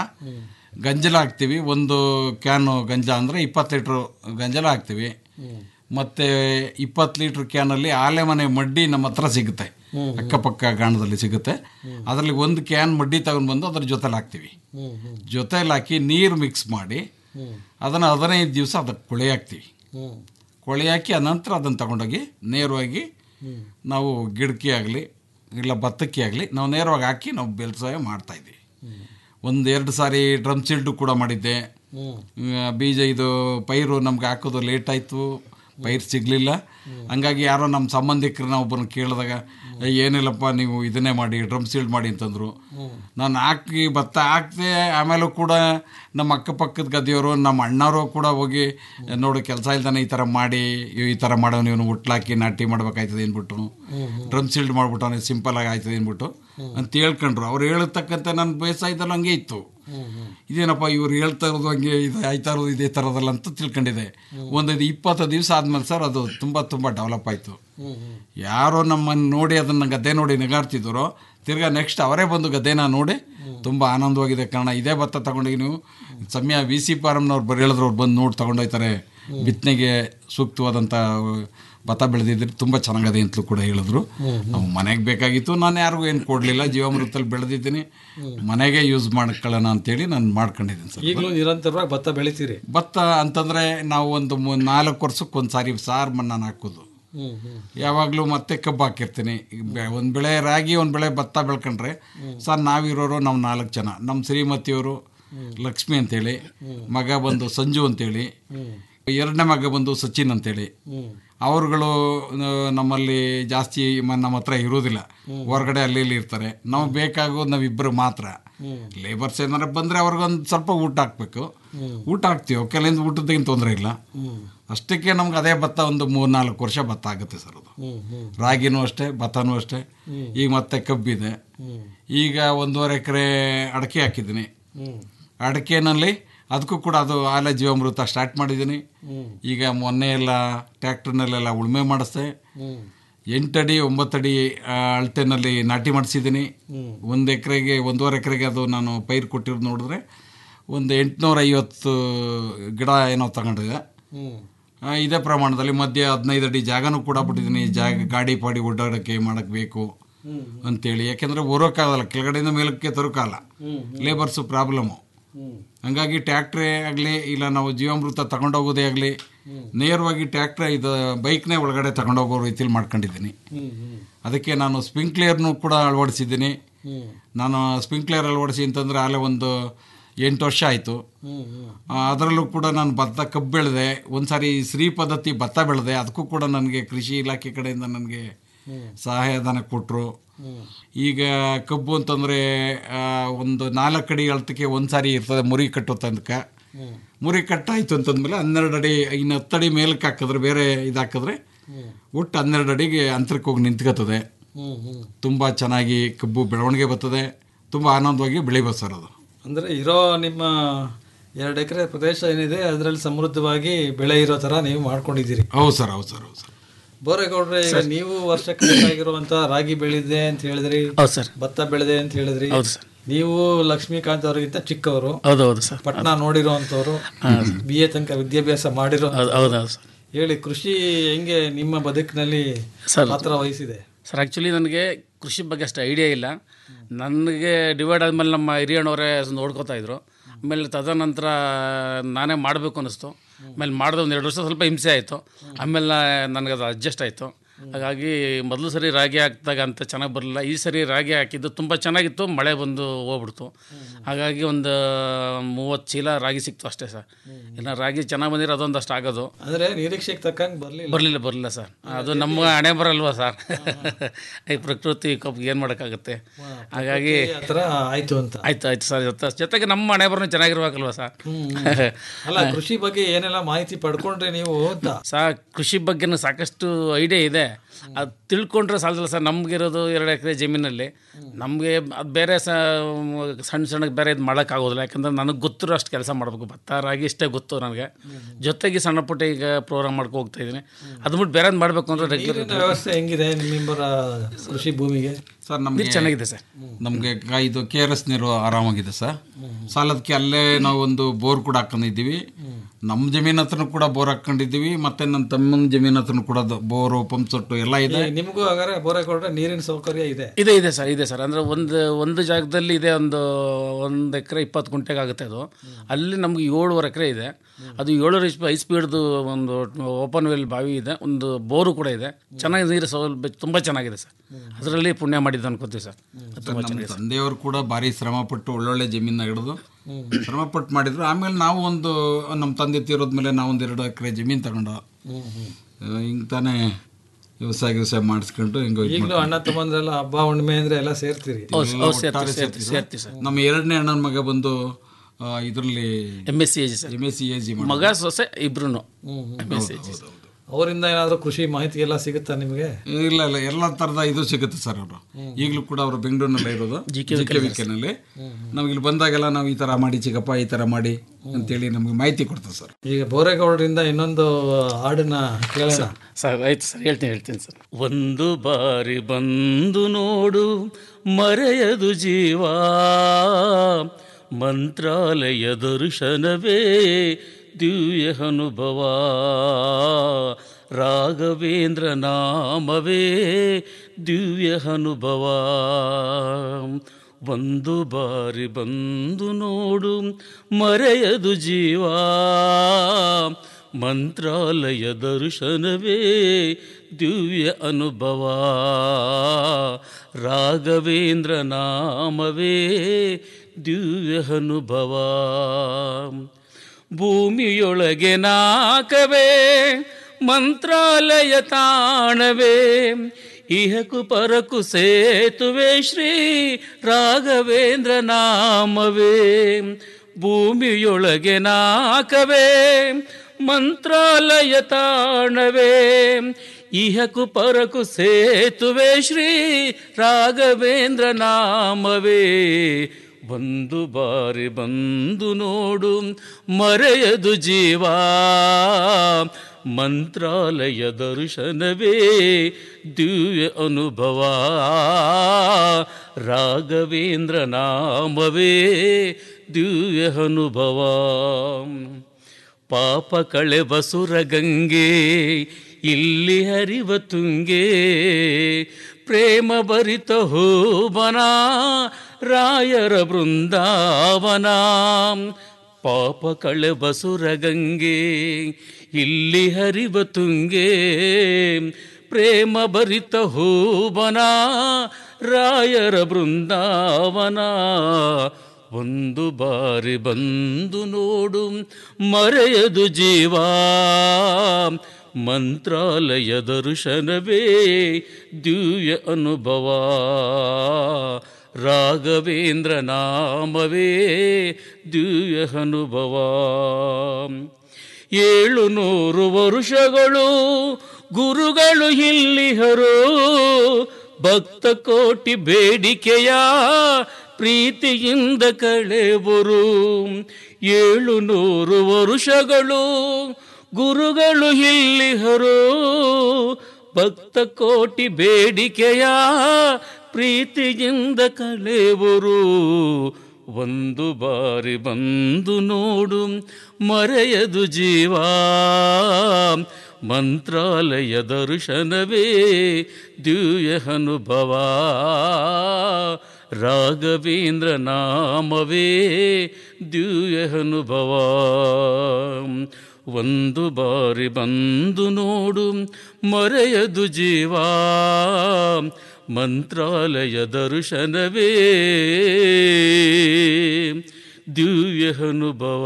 ಗಂಜಲ ಹಾಕ್ತೀವಿ ಒಂದು ಕ್ಯಾನು ಗಂಜ ಅಂದರೆ ಇಪ್ಪತ್ತು ಲೀಟ್ರ್ ಗಂಜಲ ಹಾಕ್ತೀವಿ ಮತ್ತು ಇಪ್ಪತ್ತು ಲೀಟ್ರ್ ಕ್ಯಾನಲ್ಲಿ ಆಲೆ ಮನೆ ಮಡ್ಡಿ ನಮ್ಮ ಹತ್ರ ಸಿಗುತ್ತೆ ಅಕ್ಕಪಕ್ಕ ಗಾಣದಲ್ಲಿ ಸಿಗುತ್ತೆ ಅದರಲ್ಲಿ ಒಂದು ಕ್ಯಾನ್ ಮಡ್ಡಿ ತಗೊಂಡು ಬಂದು ಅದ್ರ ಜೊತೆಲಿ ಹಾಕ್ತೀವಿ ಜೊತೆಲಿ ಹಾಕಿ ನೀರು ಮಿಕ್ಸ್ ಮಾಡಿ ಅದನ್ನು ಹದಿನೈದು ದಿವಸ ಅದಕ್ಕೆ ಕೊಳೆ ಹಾಕ್ತೀವಿ ಕೊಳೆ ಹಾಕಿ ಅನಂತರ ಅದನ್ನು ತಗೊಂಡೋಗಿ ನೇರವಾಗಿ ನಾವು ಗಿಡಕ್ಕೆ ಆಗಲಿ ಇಲ್ಲ ಭತ್ತಕ್ಕೆ ಆಗಲಿ ನಾವು ನೇರವಾಗಿ ಹಾಕಿ ನಾವು ಬೆಳೆಸಾಯ ಮಾಡ್ತಾಯಿದ್ದೀವಿ ಒಂದು ಎರಡು ಸಾರಿ ಡ್ರಮ್ ಸಿಲ್ಡು ಕೂಡ ಮಾಡಿದ್ದೆ ಆ, ಬೀಜ ಇದು ಪೈರು ನಮ್ಗೆ ಹಾಕೋದು ಲೇಟ್ ಆಯಿತು ಪೈರು ಸಿಗಲಿಲ್ಲ ಹಂಗಾಗಿ ಯಾರೋ ನಮ್ಮ ಸಂಬಂಧಿಕರನ್ನ ಒಬ್ಬರನ್ನ ಕೇಳಿದಾಗ "ಏ, ಏನಿಲ್ಲಪ್ಪ ನೀವು ಇದನ್ನೇ ಮಾಡಿ ಡ್ರಮ್ ಸೀಲ್ಡ್ ಮಾಡಿ ಅಂತಂದರು ನಾನು ಹಾಕಿ ಭತ್ತ ಹಾಕ್ದೆ ಆಮೇಲೂ ಕೂಡ ನಮ್ಮ ಅಕ್ಕಪಕ್ಕದ ಗದ್ದೆಯವರು ನಮ್ಮ ಅಣ್ಣವರು ಕೂಡ ಹೋಗಿ ನೋಡು ಕೆಲಸ ಇಲ್ದಾನೆ ಈ ಥರ ಮಾಡಿ ಇವ್ ಈ ಥರ ಮಾಡೋ ನೀವು ಹುಟ್ಲಾಕಿ ನಾಟಿ ಮಾಡ್ಬೇಕಾಯ್ತದೆ ಅಂದ್ಬಿಟ್ಟು ಡ್ರಮ್ ಸೀಲ್ಡ್ ಮಾಡ್ಬಿಟ್ಟು ಸಿಂಪಲ್ ಆಗಿ ಆಯ್ತದೆ ಅಂದ್ಬಿಟ್ಟು ಅಂತ ಹೇಳ್ಕೊಂಡ್ರು ಅವ್ರು ಹೇಳತಕ್ಕಂತೆ ನನ್ನ ಬೇಸಾಯದಲ್ಲಿ ಹಂಗೆ ಇತ್ತು ಇದೇನಪ್ಪ ಇವ್ರು ಹೇಳ್ತಾ ಇರೋದು ಹಂಗೆ ಇದು ಆಯ್ತಾ ಇರೋದು ಇದೇ ಥರದಲ್ಲ ಅಂತ ತಿಳ್ಕೊಂಡಿದೆ ಒಂದು ಇಪ್ಪತ್ತು ದಿವಸ ಆದ್ಮೇಲೆ ಸರ್ ಅದು ತುಂಬ ತುಂಬ ಡೆವಲಪ್ ಆಯಿತು ಯಾರೋ ನಮ್ಮನ್ನು ನೋಡಿ ಅದನ್ನು ಗದ್ದೆ ನೋಡಿ ನಗಾಡ್ತಿದ್ದಾರೋ ತಿರ್ಗಾ ನೆಕ್ಸ್ಟ್ ಅವರೇ ಬಂದು ಗದ್ದೆನ ನೋಡಿ ತುಂಬ ಆನಂದವಾಗಿದೆ ಕಾರಣ ಇದೇ ಭತ್ತ ತಗೊಂಡೋಗಿ ನೀವು ಸಮಯ ವಿ ಸಿ ಫಾರಮ್ನವ್ರು ಬರೀ ಹೇಳಿದ್ರು ಅವ್ರು ಬಂದು ನೋಡಿ ತಗೊಂಡೋಗ್ತಾರೆ ಬಿತ್ತನೆಗೆ ಸೂಕ್ತವಾದಂಥ ಭತ್ತ ಬೆಳೆದಿದ್ರೆ ತುಂಬ ಚೆನ್ನಾಗದೆ ಅಂತಲೂ ಕೂಡ ಹೇಳಿದ್ರು ನಾವು ಮನೆಗೆ ಬೇಕಾಗಿತ್ತು ನಾನು ಯಾರಿಗೂ ಏನು ಕೊಡಲಿಲ್ಲ ಜೀವಾಮೃತದಲ್ಲಿ ಬೆಳೆದಿದ್ದೀನಿ ಮನೆಗೆ ಯೂಸ್ ಮಾಡ್ಕೊಳ್ಳೋಣ ಅಂತೇಳಿ ನಾನು ಮಾಡ್ಕೊಂಡಿದ್ದೀನಿ ಸರ್ ಈಗಲೂ ನಿರಂತರವಾಗಿ ಭತ್ತ ಬೆಳಿತೀರಿ ಭತ್ತ ಅಂತಂದರೆ ನಾವು ಒಂದು ಮೂ ನಾಲ್ಕು ವರ್ಷಕ್ಕೆ ಒಂದು ಸಾರಿ ಸಾರು ಮಣ್ಣನ್ನು ಹಾಕೋದು ಯಾವಾಗಲೂ ಮತ್ತೆ ಕಬ್ಬು ಹಾಕಿರ್ತೀನಿ ಒಂದು ಬೆಳೆ ರಾಗಿ ಒಂದು ಬೆಳೆ ಭತ್ತ ಬೆಳ್ಕೊಂಡ್ರೆ ಸರ್ ನಾವಿರೋರು ನಾವು ನಾಲ್ಕು ಜನ ನಮ್ಮ ಶ್ರೀಮತಿಯವರು ಲಕ್ಷ್ಮಿ ಅಂತೇಳಿ ಮಗ ಬಂದು ಸಂಜು ಅಂತೇಳಿ ಎರಡನೇ ಮಗ ಬಂದು ಸಚಿನ್ ಅಂತೇಳಿ ಅವರುಗಳು ಆ, ನಮ್ಮಲ್ಲಿ ಜಾಸ್ತಿ ಮ- ನಮ್ಮ ಹತ್ರ ಇರೋದಿಲ್ಲ ಹೊರಗಡೆ ಅಲ್ಲಿ ಇಲ್ಲಿ ಇರ್ತಾರೆ ನಾವು ಬೇಕಾಗೋದು ನಾವಿಬ್ಬರು ಮಾತ್ರ ಲೇಬರ್ಸ್ ಏನಾರ ಬಂದರೆ ಅವ್ರಿಗೊಂದು ಸ್ವಲ್ಪ ಊಟ ಹಾಕ್ಬೇಕು ಊಟ ಹಾಕ್ತೀವಿ ಕೆಲದಿಂದ ಊಟದ್ದೇನು ತೊಂದರೆ ಇಲ್ಲ ಅಷ್ಟಕ್ಕೆ ನಮ್ಗೆ ಅದೇ ಭತ್ತ ಒಂದು ಮೂರು ನಾಲ್ಕು ವರ್ಷ ಭತ್ತ ಆಗುತ್ತೆ ಸರ್ ಅದು ರಾಗಿನೂ ಅಷ್ಟೇ ಭತ್ತನೂ ಅಷ್ಟೇ ಈಗ ಮತ್ತೆ ಕಬ್ಬಿದೆ ಈಗ ಒಂದೂವರೆ ಎಕರೆ ಅಡಕೆ ಹಾಕಿದ್ದೀನಿ ಅಡಕೆನಲ್ಲಿ ಅದಕ್ಕೂ ಕೂಡ ಅದು ಆಲೆ ಜೀವಾಮೃತ ಸ್ಟಾರ್ಟ್ ಮಾಡಿದ್ದೀನಿ ಈಗ ಮೊನ್ನೆ ಎಲ್ಲ ಟ್ರ್ಯಾಕ್ಟರ್ನಲ್ಲೆಲ್ಲ ಉಳುಮೆ ಮಾಡಿಸ್ದೆ ಎಂಟಡಿ ಒಂಬತ್ತಡಿ ಆ, ಅಳತೆನಲ್ಲಿ ನಾಟಿ ಮಾಡಿಸಿದ್ದೀನಿ ಒಂದು ಎಕರೆಗೆ ಒಂದೂವರೆ ಎಕರೆಗೆ ಅದು ನಾನು ಪೈರು ಕೊಟ್ಟಿರೋದು ನೋಡಿದ್ರೆ ಒಂದು ಎಂಟುನೂರ ಐವತ್ತು ಗಿಡ ಏನೋ ತಗೊಂಡಿದೆ ಆ, ಇದೇ ಪ್ರಮಾಣದಲ್ಲಿ ಮಧ್ಯೆ ಹದಿನೈದು ಅಡಿ ಜಾಗನೂ ಕೂಡ ಬಿಟ್ಟಿದ್ದೀನಿ ಜಾಗ ಗಾಡಿ ಪಾಡಿ ಓಡಾಡೋಕ್ಕೆ ಮಾಡಕ್ಕೆ ಬೇಕು ಅಂತೇಳಿ ಯಾಕೆಂದರೆ ಹೊರೋಕ್ಕಾಗಲ್ಲ ಕೆಳಗಡೆಯಿಂದ ಮೇಲಕ್ಕೆ ತರೋಕ್ಕಾಗಲ್ಲ ಲೇಬರ್ಸು ಪ್ರಾಬ್ಲಮ್ಮು ಹಂಗಾಗಿ ಟ್ಯಾಕ್ಟ್ರೇ ಆಗಲಿ ಇಲ್ಲ ನಾವು ಜೀವಾಮೃತ ತಗೊಂಡೋಗೋದೇ ಆಗಲಿ ನೇರವಾಗಿ ಟ್ಯಾಕ್ಟ್ರ ಇದು ಬೈಕ್ನೇ ಒಳಗಡೆ ತಗೊಂಡೋಗೋ ರೀತಿಲಿ ಮಾಡ್ಕೊಂಡಿದ್ದೀನಿ ಅದಕ್ಕೆ ನಾನು ಸ್ಪ್ರಿಂಕ್ಲೇರ್ನು ಕೂಡ ಅಳವಡಿಸಿದ್ದೀನಿ ನಾನು ಸ್ಪ್ರಿಂಕ್ಲೇರ್ ಅಳವಡಿಸಿ ಅಂತಂದರೆ ಅಲ್ಲೇ ಒಂದು ಎಂಟು ವರ್ಷ ಆಯಿತು ಅದರಲ್ಲೂ ಕೂಡ ನಾನು ಭತ್ತ ಕಬ್ಬು ಬೆಳೆದೆ ಒಂದು ಸಾರಿ ಶ್ರೀ ಪದ್ಧತಿ ಭತ್ತ ಬೆಳೆದೆ ಅದಕ್ಕೂ ಕೂಡ ನನಗೆ ಕೃಷಿ ಇಲಾಖೆ ಕಡೆಯಿಂದ ನನಗೆ ಸಹಾಯಧನ ಕೊಟ್ಟರು ಈಗ ಕಬ್ಬು ಅಂತಂದರೆ ಒಂದು ನಾಲ್ಕು ಅಡಿ ಅಳತಕ್ಕೆ ಒಂದು ಸಾರಿ ಇರ್ತದೆ ಮುರಿ ಕಟ್ಟೋ ತನಕ ಮುರಿ ಕಟ್ಟಾಯ್ತು ಅಂತಂದಮೇಲೆ ಹನ್ನೆರಡು ಅಡಿ ಇನ್ನು ಹತ್ತು ಅಡಿ ಮೇಲಕ್ಕೆ ಹಾಕಿದ್ರೆ ಬೇರೆ ಇದು ಹಾಕಿದ್ರೆ ಒಟ್ಟು ಹನ್ನೆರಡು ಅಡಿಗೆ ಅಂತರಕ್ಕೆ ಹೋಗಿ ನಿಂತ್ಕೋತದೆ ತುಂಬ ಚೆನ್ನಾಗಿ ಕಬ್ಬು ಬೆಳವಣಿಗೆ ಬರ್ತದೆ ತುಂಬ ಆನಂದವಾಗಿ ಬೆಳಿಬೋದು ಸರ್ ಅದು ಅಂದ್ರೆ ಇರೋ ನಿಮ್ಮ ಎರಡು ಎಕರೆ ಪ್ರದೇಶ ಏನಿದೆ ಅದರಲ್ಲಿ ಸಮೃದ್ಧವಾಗಿ ಬೆಳೆ ಇರೋ ತರ ನೀವು ಮಾಡ್ಕೊಂಡಿದ್ದೀರಿ ಹೌದು ಸರ್ ಹೌದು ಸರ್ ಹೌದು ಸರ್ ಬೋರೇಗೌಡ್ರೆ ಈಗ ನೀವು ವರ್ಷಕ್ಕೆ ಬೇಕಾಗಿರುವಂತ ರಾಗಿ ಬೆಳೆದಿದೆ ಅಂತ ಹೇಳಿದ್ರಿ ಹೌದು ಸರ್ ಭತ್ತ ಬೆಳೆದೆ ಅಂತ ಹೇಳಿದ್ರಿ ಹೌದು ಸರ್ ನೀವು ಲಕ್ಷ್ಮೀಕಾಂತ್ ಅವರಿಗಿಂತ ಚಿಕ್ಕವರು ಹೌದು ಹೌದು ಸರ್ ಪಟ್ನ ನೋಡಿರೋಂಥವ್ರು ಬಿ ಎ ತನಕ ವಿದ್ಯಾಭ್ಯಾಸ ಮಾಡಿರೋ ಹೌದು ಹೌದು ಹೌದು ಸರ್ ಹೇಳಿ ಕೃಷಿ ಹೆಂಗೆ ನಿಮ್ಮ ಬದುಕಿನಲ್ಲಿ ಸರ್ ಪಾತ್ರ ವಹಿಸಿದೆ ಸರ್ ಆ್ಯಕ್ಚುಲಿ ನನಗೆ ಕೃಷಿ ಬಗ್ಗೆ ಅಷ್ಟು ಐಡಿಯಾ ಇಲ್ಲ ನನಗೆ ಡಿವೈಡ್ ಆದಮೇಲೆ ನಮ್ಮ ಹಿರಿಯಣ್ಣವರೇ ನೋಡ್ಕೋತಾ ಇದ್ರು ಆಮೇಲೆ ತದನಂತರ ನಾನೇ ಮಾಡಬೇಕು ಅನ್ನಿಸ್ತು ಆಮೇಲೆ ಮಾಡಿದೆ ಒಂದು ಎರಡು ವರ್ಷ ಸ್ವಲ್ಪ ಹಿಂಸೆ ಆಯಿತು ಆಮೇಲೆ ನನಗೆ ಅದು ಅಡ್ಜಸ್ಟ್ ಆಯಿತು ಹಾಗಾಗಿ ಮೊದಲು ಸರಿ ರಾಗಿ ಹಾಕಿದಾಗ ಅಂತ ಚೆನ್ನಾಗಿ ಬರಲಿಲ್ಲ ಈ ಸರಿ ರಾಗಿ ಹಾಕಿದ್ದು ತುಂಬ ಚೆನ್ನಾಗಿತ್ತು ಮಳೆ ಬಂದು ಹೋಗ್ಬಿಡ್ತು ಹಾಗಾಗಿ ಒಂದು ಮೂವತ್ತು ಚೀಲ ರಾಗಿ ಸಿಕ್ತು ಅಷ್ಟೇ ಸರ್ ಇನ್ನು ರಾಗಿ ಚೆನ್ನಾಗಿ ಬಂದಿರೋ ಅದೊಂದಷ್ಟು ಆಗೋದು ಅಂದ್ರೆ ನಿರೀಕ್ಷೆಗೆ ತಕ್ಕಂಗೆ ಬರ್ಲಿಲ್ಲ ಬರಲಿಲ್ಲ ಬರಲಿಲ್ಲ ಸರ್ ಅದು ನಮ್ಮ ಹಣೆ ಬರಲ್ವಾ ಸರ್ ಈ ಪ್ರಕೃತಿ ಕಬ್ಬು ಏನು ಮಾಡೋಕ್ಕಾಗುತ್ತೆ ಹಾಗಾಗಿ ಆ ಥರ ಆಯ್ತು ಅಂತ ಆಯ್ತು ಆಯ್ತು ಸರ್ ಜೊತೆ ಜೊತೆಗೆ ನಮ್ಮ ಹಣೆ ಬರೋನು ಚೆನ್ನಾಗಿರ್ಬೇಕಲ್ವಾ ಸರ್ ಅಲ್ಲ ಕೃಷಿ ಬಗ್ಗೆ ಏನೆಲ್ಲ ಮಾಹಿತಿ ಪಡ್ಕೊಂಡ್ರೆ ನೀವು ಅಂತ ಸಾ ಕೃಷಿ ಬಗ್ಗೆನೂ ಸಾಕಷ್ಟು ಐಡಿಯಾ ಇದೆ ಅದು ತಿಳ್ಕೊಂಡ್ರೆ ಸಾಲದಲ್ಲ ಸರ್ ನಮಗಿರೋದು ಎರಡು ಎಕರೆ ಜಮೀನಲ್ಲಿ ನಮಗೆ ಅದು ಬೇರೆ ಸ ಸಣ್ಣ ಸಣ್ಣ ಬೇರೆ ಇದು ಮಾಡೋಕ್ಕಾಗೋದಿಲ್ಲ ಯಾಕಂದ್ರೆ ನನಗೆ ಗೊತ್ತಿರೋ ಅಷ್ಟು ಕೆಲಸ ಮಾಡಬೇಕು ಭತ್ತ ರಾಗಿ ಇಷ್ಟೇ ಗೊತ್ತು ನನಗೆ ಜೊತೆಗೆ ಸಣ್ಣ ಪುಟ್ಟ ಈಗ ಪ್ರೋಗ್ರಾಮ್ ಮಾಡ್ಕೊ ಹೋಗ್ತಾ ಇದ್ದೀನಿ ಅದು ಬಿಟ್ಟು ಬೇರೆ ಮಾಡಬೇಕು ಅಂದರೆ ರೆಗ್ಯುಲರ್ ನೀರಿನ ವ್ಯವಸ್ಥೆ ಹೆಂಗಿದೆ ನಿಮ್ಮಿಬ್ಬರ ಕೃಷಿ ಭೂಮಿಗೆ ಸರ್ ನಮಗೆ ನೀರು ಚೆನ್ನಾಗಿದೆ ಸರ್ ನಮಗೆ ಇದು ಕೆ ಆರ್ ಎಸ್ ನೀರು ಆರಾಮಾಗಿದೆ ಸರ್ ಸಾಲದಕ್ಕೆ ಅಲ್ಲೇ ನಾವು ಒಂದು ಬೋರ್ ಕೂಡ ಹಾಕೊಂಡಿದ್ದೀವಿ ನಮ್ಮ ಜಮೀನ್ ಹತ್ರನೂ ಕೂಡ ಬೋರ್ ಹಾಕೊಂಡಿದ್ದೀವಿ ಮತ್ತೆ ನನ್ನ ತಮ್ಮನ ಜಮೀನ್ ಹತ್ರನೂ ಕೂಡ ಅದು ಬೋರು ಪಂಪ್ ಸೊಟ್ಟು ಎಲ್ಲ ಇದೆ ನಿಮಗೂ ಹಾಗಾದ್ರೆ ಬೋರೇಗೌಡ್ರೆ ನೀರಿನ ಸೌಕರ್ಯ ಇದೆ ಇದೆ ಇದೆ ಸರ್ ಇದೆ ಸರ್ ಅಂದರೆ ಒಂದು ಒಂದು ಜಾಗದಲ್ಲಿ ಇದೆ ಒಂದು ಒಂದು ಎಕರೆ ಇಪ್ಪತ್ತು ಗುಂಟೆಗೆ ಆಗುತ್ತೆ ಅದು ಅಲ್ಲಿ ನಮ್ಗೆ ಏಳುವರೆ ಎಕರೆ ಇದೆ ಅದು ಏಳುವರೆ ಇಸ್ ಹೈ ಸ್ಪೀಡ್ದು ಒಂದು ಓಪನ್ ವೆಲ್ ಬಾವಿ ಇದೆ ಒಂದು ಬೋರು ಕೂಡ ಇದೆ ಚೆನ್ನಾಗಿ ನೀರು ಸೌಲಭ್ಯ ತುಂಬ ಚೆನ್ನಾಗಿದೆ ಸರ್ ಅದರಲ್ಲಿ ಪುಣ್ಯ ಮಾಡಿದ್ದು ಅನ್ಕೋತೀವಿ ಸರ್ ಅದು ತುಂಬ ನಮ್ಮ ಚೆನ್ನಾಗಿದೆ ಸರ್ ತಂದೆಯವರು ಕೂಡ ಭಾರಿ ಶ್ರಮಪಟ್ಟು ಒಳ್ಳೊಳ್ಳೆ ಜಮೀನ ಹಿಡಿದು ಶ್ರಮಪಟ್ಟು ಮಾಡಿದ್ರು ಆಮೇಲೆ ನಾವು ಒಂದು ನಮ್ಮ ತಂದೆ ತೀರೋದ್ಮೇಲೆ ನಾವು ಒಂದು ಎರಡು ಎಕರೆ ಜಮೀನು ತಗೊಂಡು ಹಿಂಗೆ ತಾನೇ ವ್ಯವಸಾಯ ವ್ಯವಸಾಯ ಮಾಡಿಸ್ಕೊಂಡು ಹಿಂಗೆ ಇದು ಈಗಲೂ ಅಣ್ಣ ತಮ್ಮಂದ್ರೆಲ್ಲ ಹಬ್ಬ ಹುಣ್ಣಿಮೆ ಅಂದ್ರೆ ಎಲ್ಲ ಸೇರ್ತೀರಿ ಎಲ್ಲ ಒಟ್ಟಾರೆ ಸೇರ್ತೀವಿ ಸರ್. ನಮ್ಮ ಎರಡನೇ ಅಣ್ಣನ ಮಗ ಬಂದು ಇದರಲ್ಲಿ M S C A G sir M S C A G ಮಗ ಸೊಸೆ ಇಬ್ರು ಎಮ್ ಎಸ್ ಸಿ ಎಜಿ ಅವರಿಂದ ಏನಾದರೂ ಕೃಷಿ ಮಾಹಿತಿ ಎಲ್ಲ ಸಿಗುತ್ತಾ ನಿಮಗೆ ಇಲ್ಲ ಇಲ್ಲ ಎಲ್ಲ ಥರದ ಇದು ಸಿಗುತ್ತೆ ಸರ್ ಅವರು ಈಗಲೂ ಕೂಡ ಅವರು ಬೆಂಗಳೂರಿನಲ್ಲೇ ಇರೋದು ಜಿ ಕೆ ವಿಕೆನಲ್ಲಿ ನಾವು ಇಲ್ಲಿ ಬಂದಾಗೆಲ್ಲ ನಾವು ಈ ಥರ ಮಾಡಿ ಚಿಕ್ಕಪ್ಪ ಈ ಥರ ಮಾಡಿ ಅಂತೇಳಿ ನಮಗೆ ಮಾಹಿತಿ ಕೊಡ್ತಾರೆ ಸರ್ ಈಗ ಬೋರೇಗೌಡರಿಂದ ಇನ್ನೊಂದು ಹಾಡನ್ನ ಕೇಳೋಣ ಸರ್ ಆಯ್ತು ಸರ್ ಹೇಳ್ತೀನಿ ಹೇಳ್ತೀನಿ ಸರ್ ಒಂದು ಬಾರಿ ಬಂದು ನೋಡು ಮರೆಯದು ಜೀವ ಮಂತ್ರಾಲಯ ದರ್ಶನವೇ ದಿವ್ಯ ಅನುಭವ ರಾಘವೇಂದ್ರ ನಾಮವೇ ದಿವ್ಯ ಅನುಭವ ಒಂದು ಬಾರಿ ಬಂದು ನೋಡು ಮರೆಯದು ಜೀವ ಮಂತ್ರಾಲಯ ದರ್ಶನವೇ ದಿವ್ಯ ಅನುಭವ ರಾಘವೇಂದ್ರ ನಾಮವೇ ದಿವ್ಯ ಅನುಭವ ಭೂಮಿಯೊಳಗೆ ನಾಕವೇ ಮಂತ್ರಾಲಯ ತಾಣವೇ ಇಹಕು ಪರಕು ಸೇತುವೆ ಶ್ರೀ ರಾಘವೇಂದ್ರ ನಾಮವೇ ಭೂಮಿಯೊಳಗೆ ನಾಕವೇ ಮಂತ್ರಾಲಯ ತಾಣವೇ ಇಹಕು ಪರಕು ಸೇತುವೆ ಶ್ರೀ ರಾಘವೇಂದ್ರ ನಾಮವೇ ಒಂದು ಬಾರಿ ಬಂದು ನೋಡು ಮರೆಯದು ಜೀವ ಮಂತ್ರಾಲಯ ದರ್ಶನವೇ ದಿವ್ಯ ಅನುಭವ ರಾಘವೇಂದ್ರ ನಾಮವೇ ದಿವ್ಯ ಅನುಭವ ಪಾಪ ಕಳೆವ ಸುರಗಂಗೆ ಇಲ್ಲಿ ಹರಿವ ತುಂಗೆ ಪ್ರೇಮ ಭರಿತ ಹೋಬನ ರಾಯರ ಬೃಂದಾವನ ಪಾಪ ಕಳೆವ ಸುರಗಂಗೆ ಇಲ್ಲಿ ಹರಿವ ತುಂಗೆ ಪ್ರೇಮ ಭರಿತ ಹೋಬನ ರಾಯರ ಬೃಂದಾವನ ಒಂದು ಬಾರಿ ಬಂದು ನೋಡು ಮರೆಯದು ಜೀವ ಮಂತ್ರಾಲಯ ದರ್ಶನವೇ ದಿವ್ಯ ಅನುಭವ ರಾಘವೇಂದ್ರ ನಾಮವೇ ದಿವ್ಯ ಅನುಭವ ಏಳು ನೂರು ವರುಷಗಳು ಗುರುಗಳು ಇಲ್ಲಿಹರು ಭಕ್ತ ಕೋಟಿ ಬೇಡಿಕೆಯ ಪ್ರೀತಿಯಿಂದ ಕಳೆವರು ಏಳು ನೂರು ವರುಷಗಳು ಗುರುಗಳು ಇಲ್ಲಿಹರು ಭಕ್ತ ಕೋಟಿ ಬೇಡಿಕೆಯ ಪ್ರೀತಿಯಿಂದ ಕಳೆವರು ಒಂದು ಬಾರಿ ಬಂದು ನೋಡು ಮರೆಯದು ಜೀವ ಮಂತ್ರಾಲಯ ದರ್ಶನವೇ ದಿವ್ಯ ಅನುಭವ ರಾಘವೇಂದ್ರ ನಾಮವೇ ದಿವ್ಯ ಅನುಭವ ಒಂದು ಬಾರಿ ಬಂದು ನೋಡು ಮರೆಯದು ಜೀವ ಮಂತ್ರಾಲಯ ದರ್ಶನವೇ ದಿವ್ಯ ಅನುಭವ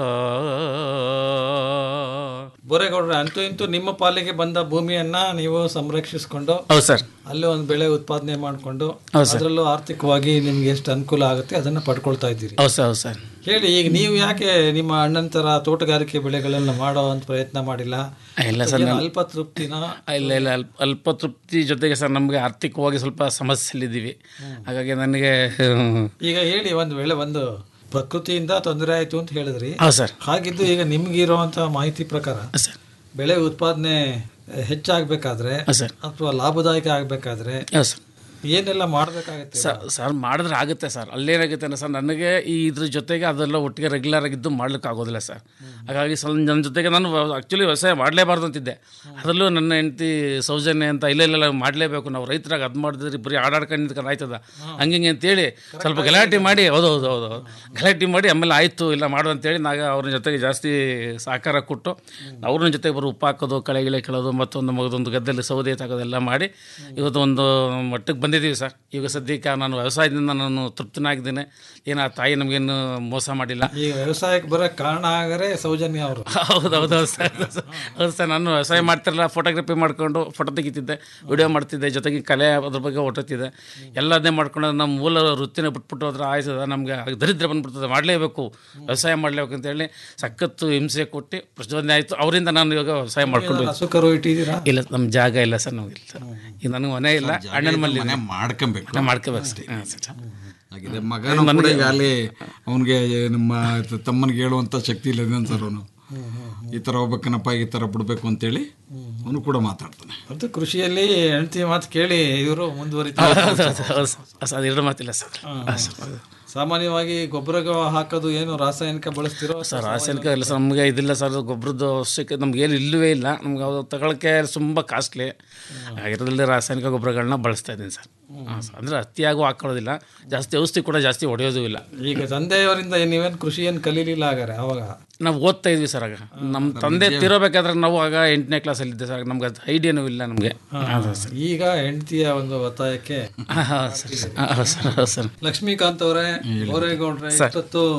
ಬೋರೇಗೌಡ್ರೆ ಅಂತೂ ಇಂತೂ ನಿಮ್ಮ ಪಾಲಿಗೆ ಬಂದ ಭೂಮಿಯನ್ನ ನೀವು ಸಂರಕ್ಷಿಸಿಕೊಂಡು ಹೌದು ಸರ್ ಅಲ್ಲಿ ಒಂದು ಬೆಳೆ ಉತ್ಪಾದನೆ ಮಾಡಿಕೊಂಡು ಹೌದು ಸರ್. ಅದರಲ್ಲೂ ಆರ್ಥಿಕವಾಗಿ ನಿಮ್ಗೆ ಎಷ್ಟು ಅನುಕೂಲ ಆಗುತ್ತೆ ಅದನ್ನ ಪಡ್ಕೊಳ್ತಾ ಇದ್ದೀರಿ ಹೌದು ಸರ್ ಹೌದು ಸರ್ ಹೇಳಿ ಈಗ ನೀವು ಯಾಕೆ ನಿಮ್ಮ ಅಣ್ಣನ ತರ ತೋಟಗಾರಿಕೆ ಬೆಳೆಗಳನ್ನ ಮಾಡೋ ಅಂತ ಪ್ರಯತ್ನ ಮಾಡಿಲ್ಲ ಇಲ್ಲ ಸರ್ ಏನೋ ನಾನು- ಅಲ್ಪ ತೃಪ್ತಿನ ಇಲ್ಲ ಇಲ್ಲ ಅಲ್ಪ ಅಲ್ಪ ತೃಪ್ತಿ ಜೊತೆಗೆ ಸರ್ ನಮಗೆ ಆರ್ಥಿಕವಾಗಿ ಸ್ವಲ್ಪ ಸಮಸ್ಯೆಲಿದ್ದೀವಿ ಹಾಗಾಗಿ ನನಗೆ ಈಗ ಹೇಳಿ ಒಂದು ವೇಳೆ ಒಂದು ಪ್ರಕೃತಿಯಿಂದ ತೊಂದರೆ ಆಯ್ತು ಅಂತ ಹೇಳಿದ್ರಿ ಹೌದು ಸರ್ ಹಾಗಿದ್ದು ಈಗ ನಿಮ್ಗಿರುವಂತ ಮಾಹಿತಿ ಪ್ರಕಾರ ಸರ್ ಬೆಳೆ ಉತ್ಪಾದನೆ ಹೆಚ್ಚಾಗಬೇಕಾದ್ರೆ ಸರ್. ಅಥವಾ ಲಾಭದಾಯಕ ಆಗಬೇಕಾದ್ರೆ ಹೌದು ಸರ್ ಏನೆಲ್ಲ ಮಾಡಬೇಕಾಗುತ್ತೆ ಸರ್ ಸರ್ ಮಾಡಿದ್ರೆ ಆಗುತ್ತೆ ಸರ್ ಅಲ್ಲೇನಾಗುತ್ತೆ ಅಂದ್ರೆ ಸರ್ ನನಗೆ ಈ ಇದ್ರ ಜೊತೆಗೆ ಅದೆಲ್ಲ ಒಟ್ಟಿಗೆ ರೆಗ್ಯುಲರ್ ಆಗಿದ್ದು ಮಾಡ್ಲಿಕ್ಕೆ ಆಗೋದಿಲ್ಲ ಸರ್ ಹಾಗಾಗಿ ಸ್ವಲ್ಪ ನನ್ನ ಜೊತೆಗೆ ನಾನು ಆ್ಯಕ್ಚುಲಿ ವ್ಯವಸಾಯ ಮಾಡಲೇಬಾರ್ದು ಅಂತಿದ್ದೆ ಅದರಲ್ಲೂ ನನ್ನ ಹೆಂಡತಿ ಸೌಜನ್ಯ ಅಂತ ಇಲ್ಲ ಇಲ್ಲ ಮಾಡಲೇಬೇಕು ನಾವು ರೈತರಾಗ ಅದು ಮಾಡಿದ್ರೆ ಬರೀ ಆಡಾಡ್ಕೊಂಡು ನಿಂತ್ಕೊಂಡು ಆಯ್ತದ ಹಂಗೆ ಹಿಂಗೆ ಅಂತೇಳಿ ಸ್ವಲ್ಪ ಗಲಾಟೆ ಮಾಡಿ ಹೌದು ಹೌದು ಹೌದು ಹೌದು ಗಲಾಟೆ ಮಾಡಿ ಆಮೇಲೆ ಆಯಿತು ಇಲ್ಲ ಮಾಡು ಅಂತೇಳಿ ನಾಗ ಅವ್ರ ಜೊತೆಗೆ ಜಾಸ್ತಿ ಸಹಕಾರ ಕೊಟ್ಟು ಅವ್ರನ್ನ ಜೊತೆಗೆ ಬರೋ ಉಪ್ಪು ಹಾಕೋದು ಕಳೆ ಗಿಳೆ ಕೆಳೋದು ಮತ್ತೊಂದು ಮಗದೊಂದು ಗದ್ದೆಲ್ಲಿ ಸೌದೆ ಹಾಕೋದೆಲ್ಲ ಮಾಡಿ ಇವತ್ತು ಒಂದು ಮಟ್ಟಕ್ಕೆ ಬಂದಿದ್ದೀವಿ ಸರ್ ಈಗ ಸದ್ಯಕ್ಕೆ ನಾನು ವ್ಯವಸಾಯದಿಂದ ನಾನು ತೃಪ್ತನಾಗಿದ್ದೇನೆ ಏನು ಆ ತಾಯಿ ನಮಗೇನು ಮೋಸ ಮಾಡಿಲ್ಲ ಈಗ ವ್ಯವಸಾಯಕ್ಕೆ ಬರೋಕ್ಕೆ ಕಾರಣ ಆಗರೆ ಸೌಜನ್ಯ ಅವರು ಹೌದು ಹೌದು ಹೌದು ಸರ್ ಹೌದು ಸರ್ ನಾನು ವ್ಯವಸಾಯ ಮಾಡ್ತಿರಲ್ಲ ಫೋಟೋಗ್ರಫಿ ಮಾಡ್ಕೊಂಡು ಫೋಟೋ ತೆಗಿತಿದ್ದೆ ವಿಡಿಯೋ ಮಾಡ್ತಿದ್ದೆ ಜೊತೆಗೆ ಕಲೆ ಅದ್ರ ಬಗ್ಗೆ ಹೊಟ್ಟುತ್ತಿದ್ದೆ ಎಲ್ಲ ಅದೇ ಮಾಡ್ಕೊಂಡು ನಮ್ಮ ಮೂಲ ವೃತ್ತಿನ ಬಿಟ್ಬಿಟ್ಟು ಹೋದ್ರೆ ಆಯ್ತದ ನಮಗೆ ದರಿದ್ರ ಬಂದ್ಬಿಡ್ತದೆ ಮಾಡಲೇಬೇಕು ವ್ಯವಸಾಯ ಮಾಡಲೇಬೇಕು ಅಂತೇಳಿ ಸಖತ್ತು ಹಿಂಸೆ ಕೊಟ್ಟು ಪ್ರಚೋದನೆ ಆಯಿತು ಅವರಿಂದ ನಾನು ಇವಾಗ ವ್ಯವಸಾಯ ಮಾಡ್ಕೊಂಡು ಹಸು ಕರು ಇಟ್ಟಿದ್ದೀರಾ ಇಲ್ಲ ನಮ್ಮ ಜಾಗ ಇಲ್ಲ ಸರ್ ನಮಗಿಲ್ಲ ಸರ್ ಈಗ ನನಗೆ ಮನೆ ಇಲ್ಲ ಅಣ್ಣನ ಮನೆ ಮನೆ ಮಾಡ್ಕೊಬೇಕು ಮನೆ ಮಾಡ್ಕೋಬೇಕು ಅಷ್ಟೇ ಹಾಂ ಸರ್ ಆಗಿದೆ ಮಗನೂ ಕೂಡ ಈಗ ಅಲ್ಲಿ ಅವನಿಗೆ ನಮ್ಮ ತಮ್ಮನಿಗೆ ಹೇಳುವಂತ ಶಕ್ತಿ ಇಲ್ಲ ಸರ್ ಅವನು ಈ ತರ ಹೋಗ್ಬೇಕನಪ್ಪ ಈ ತರ ಬಿಡ್ಬೇಕು ಅಂತೇಳಿ ಅವನು ಕೂಡ ಮಾತಾಡ್ತಾನೆ ಅದು ಕೃಷಿಯಲ್ಲಿ ಹೆಂಡತಿ ಮಾತು ಕೇಳಿ ಇವರು ಹೌದು ಮುಂದುವರಿತಾರೆ ಹೌದು ಹೌದು ಸರ್ ಅದು ಎರಡು ಮಾತಿಲ್ಲ ಸರ್ ಹಾಂ ಸರ್ ಹೌದು. ಸಾಮಾನ್ಯವಾಗಿ ಗೊಬ್ಬರ ಹಾಕೋದು ಏನು ರಾಸಾಯನಿಕ ಬಳಸ್ತಿರೋ ಸರ್ ರಾಸಾಯನಿಕ ಇಲ್ಲ ಸರ್ ನಮಗೆ ಇದಿಲ್ಲ ಸರ್ ಗೊಬ್ಬರದ್ದು ಅವಶ್ಯಕತೆ ನಮ್ಗೆ ಏನು ಇಲ್ಲವೇ ಇಲ್ಲ ನಮ್ಗೆ ಅದು ತಗೊಳಕ್ಕೆ ತುಂಬ ಕಾಸ್ಟ್ಲಿ ಆಗಿರೋದ್ರಲ್ಲಿ ರಾಸಾಯನಿಕ ಗೊಬ್ಬರಗಳನ್ನ ಬಳಸ್ತಾ ಇದ್ದೀನಿ ಸರ್ ಹಾಂ ಸರ್ ಅಂದರೆ ಅತಿಯಾಗೂ ಹಾಕೊಳ್ಳೋದಿಲ್ಲ ಜಾಸ್ತಿ ಔಷಧಿ ಕೂಡ ಜಾಸ್ತಿ ಹೊಡೆಯೋದು ಇಲ್ಲ ಈಗ ತಂದೆಯವರಿಂದ ನೀವೇನು ಕೃಷಿ ಏನು ಕಲೀಲಿಲ್ಲ ಹಾಗಾರೆ ಅವಾಗ ನಾವು ಓದ್ತಾ ಇದ್ವಿ ಸರ್ ಆಗ ನಮ್ಮ ತಂದೆ ತಿರೋಬೇಕಾದ್ರೆ ನಾವು ಆಗ ಎಂಟನೇ ಕ್ಲಾಸಲ್ಲಿದ್ದೆ ಸರ್ ನಮ್ಗೆ ಅದು ಐಡಿಯಾನೂ ಇಲ್ಲ ನಮಗೆ ಹೌದು ಸರ್ ಈಗ ಹೆಂಡತಿಯ ಒಂದು ಒತ್ತಾಯಕ್ಕೆ ಹಾಂ ಸರ್ ಹಾಂ ಸರ್ ಹೌದು ಸರ್ ಲಕ್ಷ್ಮೀಕಾಂತ್ ಅವರೇ ಬೋರೇಗೌಡ್ರೆ ಇಷ್ಟೊತ್ತು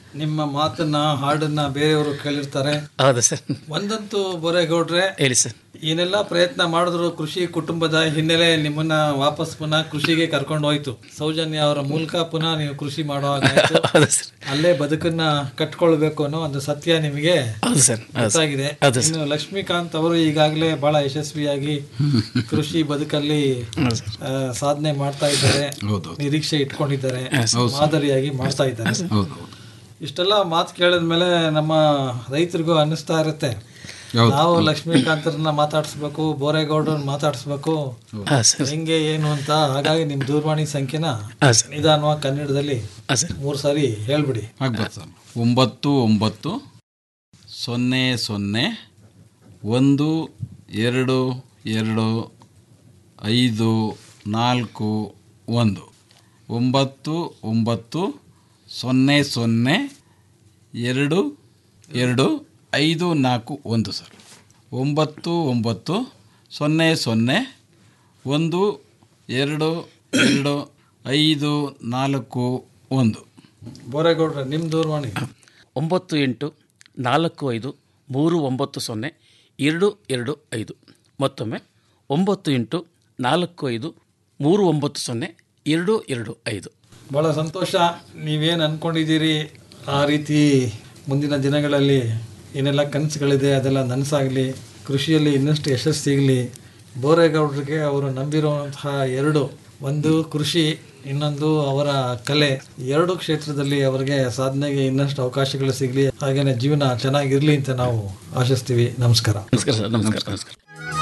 ನಿಮ್ಮ ಮಾತನ್ನ ಹಾಡನ್ನ ಬೇರೆಯವರು ಕೇಳಿರ್ತಾರೆ ಹೌದಾ ಸರ್ ಒಂದಂತೂ ಬೋರೇಗೌಡ್ರೆ ಹೇಳಿ ಸರ್ ಏನೆಲ್ಲ ಪ್ರಯತ್ನ ಮಾಡಿದ್ರು ಕೃಷಿ ಕುಟುಂಬದ ಹಿನ್ನೆಲೆ ನಿಮ್ಮನ್ನ ವಾಪಸ್ ಪುನಃ ಕೃಷಿಗೆ ಕರ್ಕೊಂಡು ಹೋಯ್ತು ಸೌಜನ್ಯ ಅವರ ಮೂಲಕ ಪುನಃ ನೀವು ಕೃಷಿ ಮಾಡೋ ಹಾಗಾಯ್ತು ಹೌದಾ ಸರ್ ಅಲ್ಲೇ ಬದುಕನ್ನ ಕಟ್ಕೊಳ್ಬೇಕು ಅನ್ನೋ ಒಂದು ಸತ್ಯ ನಿಮಗೆ ಹೌದು ಸರ್ ಹೌದು ಸರ್ ಗೊತ್ತಾಗಿದೆ ಹೌದು ಸರ್ ಇನ್ನು ಲಕ್ಷ್ಮೀಕಾಂತ್ ಅವರು ಈಗಾಗಲೇ ಬಹಳ ಯಶಸ್ವಿಯಾಗಿ ಕೃಷಿ ಬದುಕಲ್ಲಿ ಆ, ಸಾಧನೆ ಮಾಡ್ತಾ ಇದ್ದಾರೆ ನಿರೀಕ್ಷೆ ಇಟ್ಕೊಂಡಿದ್ದಾರೆ ಮಾದರಿಯಾಗಿ ಮಾಡ್ತಾ ಇದ್ದಾರೆ ಇಷ್ಟೆಲ್ಲ ಮಾತು ಕೇಳಿದ್ಮೇಲೆ ನಮ್ಮ ರೈತರಿಗೂ ಅನ್ನಿಸ್ತಾ ಇರುತ್ತೆ ನಾವು ಲಕ್ಷ್ಮೀಕಾಂತರನ್ನ ಮಾತಾಡಿಸ್ಬೇಕು ಬೋರೇಗೌಡರನ್ನ ಮಾತಾಡಿಸ್ಬೇಕು ಹಾಂ ಸರ್ ಹೆಂಗೆ ಏನು ಅಂತ ಹಾಗಾಗಿ ನಿಮ್ ದೂರವಾಣಿ ಸಂಖ್ಯೆನ ಹಾಂ ಸರ್ ನಿಧಾನವಾಗಿ ಕನ್ನಡದಲ್ಲಿ ಹಾಂ ಸರ್ ಮೂರು ಸಾರಿ ಹೇಳ್ಬಿಡಿ ಆಗ್ಬೋದು ಸರ್ ಒಂಬತ್ತು ಒಂಬತ್ತು ಸೊನ್ನೆ ಸೊನ್ನೆ ಒಂದು ಎರಡು ಎರಡು ಐದು ನಾಲ್ಕು ಒಂದು ಒಂಬತ್ತು ಒಂಬತ್ತು ಸೊನ್ನೆ ಸೊನ್ನೆ ಎರಡು ಎರಡು ಐದು ನಾಲ್ಕು ಒಂದು ಸರ್ ಒಂಬತ್ತು ಒಂಬತ್ತು ಸೊನ್ನೆ ಸೊನ್ನೆ ಒಂದು ಎರಡು ಎರಡು ಐದು ನಾಲ್ಕು ಒಂದು ಬೋರೇಗೌಡ್ರೆ ನಿಮ್ ದೂರವಾಣಿ ಒಂಬತ್ತು ಎಂಟು ನಾಲ್ಕು ಐದು ಮೂರು ಒಂಬತ್ತು ಸೊನ್ನೆ ಎರಡು ಎರಡು ಐದು ಮತ್ತೊಮ್ಮೆ ಒಂಬತ್ತು ಎಂಟು ನಾಲ್ಕು ಐದು ಮೂರು ಒಂಬತ್ತು ಸೊನ್ನೆ ಎರಡು ಎರಡು ಐದು ಬಹಳ ಸಂತೋಷ ನೀವೇನು ಅನ್ಕೊಂಡಿದ್ದೀರಿ ಆ ರೀತಿ ಮುಂದಿನ ದಿನಗಳಲ್ಲಿ ಏನೆಲ್ಲ ಕನಸುಗಳಿದೆ ಅದೆಲ್ಲ ನನಸಾಗಲಿ ಕೃಷಿಯಲ್ಲಿ ಇನ್ನಷ್ಟು ಯಶಸ್ಸು ಸಿಗಲಿ ಬೋರೇಗೌಡರಿಗೆ ಅವರು ನಂಬಿರುವಂತಹ ಎರಡು ಒಂದು ಕೃಷಿ ಇನ್ನೊಂದು ಅವರ ಕಲೆ ಎರಡು ಕ್ಷೇತ್ರದಲ್ಲಿ ಅವರಿಗೆ ಸಾಧನೆಗೆ ಇನ್ನಷ್ಟು ಅವಕಾಶಗಳು ಸಿಗಲಿ ಹಾಗೇನೆ ಜೀವನ ಚೆನ್ನಾಗಿರ್ಲಿ ಅಂತ ನಾವು ಆಶಿಸ್ತೀವಿ ನಮಸ್ಕಾರ ನಮಸ್ಕಾರ ಸರ್ ನಮಸ್ಕಾರ ನಮಸ್ಕಾರ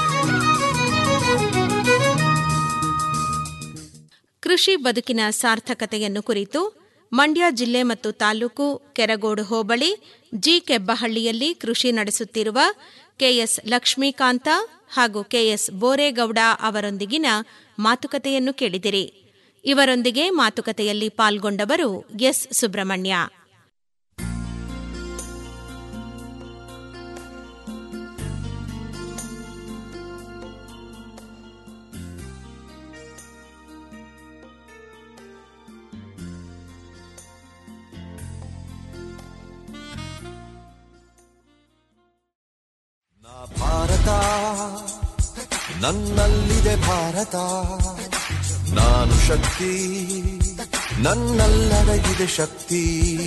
ಕೃಷಿ ಬದುಕಿನ ಸಾರ್ಥಕತೆಯನ್ನು ಕುರಿತು ಮಂಡ್ಯ ಜಿಲ್ಲೆ ಮತ್ತು ತಾಲೂಕು ಕೆರಗೋಡು ಹೋಬಳಿ ಜಿ ಕೆಬ್ಬಹಳ್ಳಿಯಲ್ಲಿ ಕೃಷಿ ನಡೆಸುತ್ತಿರುವ ಕೆಎಸ್ ಲಕ್ಷ್ಮೀಕಾಂತ ಹಾಗೂ ಕೆಎಸ್ ಬೋರೇಗೌಡ ಅವರೊಂದಿಗಿನ ಮಾತುಕತೆಯನ್ನು ಕೇಳಿದಿರಿ ಇವರೊಂದಿಗೆ ಮಾತುಕತೆಯಲ್ಲಿ ಪಾಲ್ಗೊಂಡವರು ಎಸ್ ಸುಬ್ರಹ್ಮಣ್ಯ ಭಾರತ ನನ್ನಲ್ಲಿದೆ ಭಾರತ ನಾನು ಶಕ್ತಿ ನನ್ನಲ್ಲಡಗಿದೆ ಶಕ್ತಿ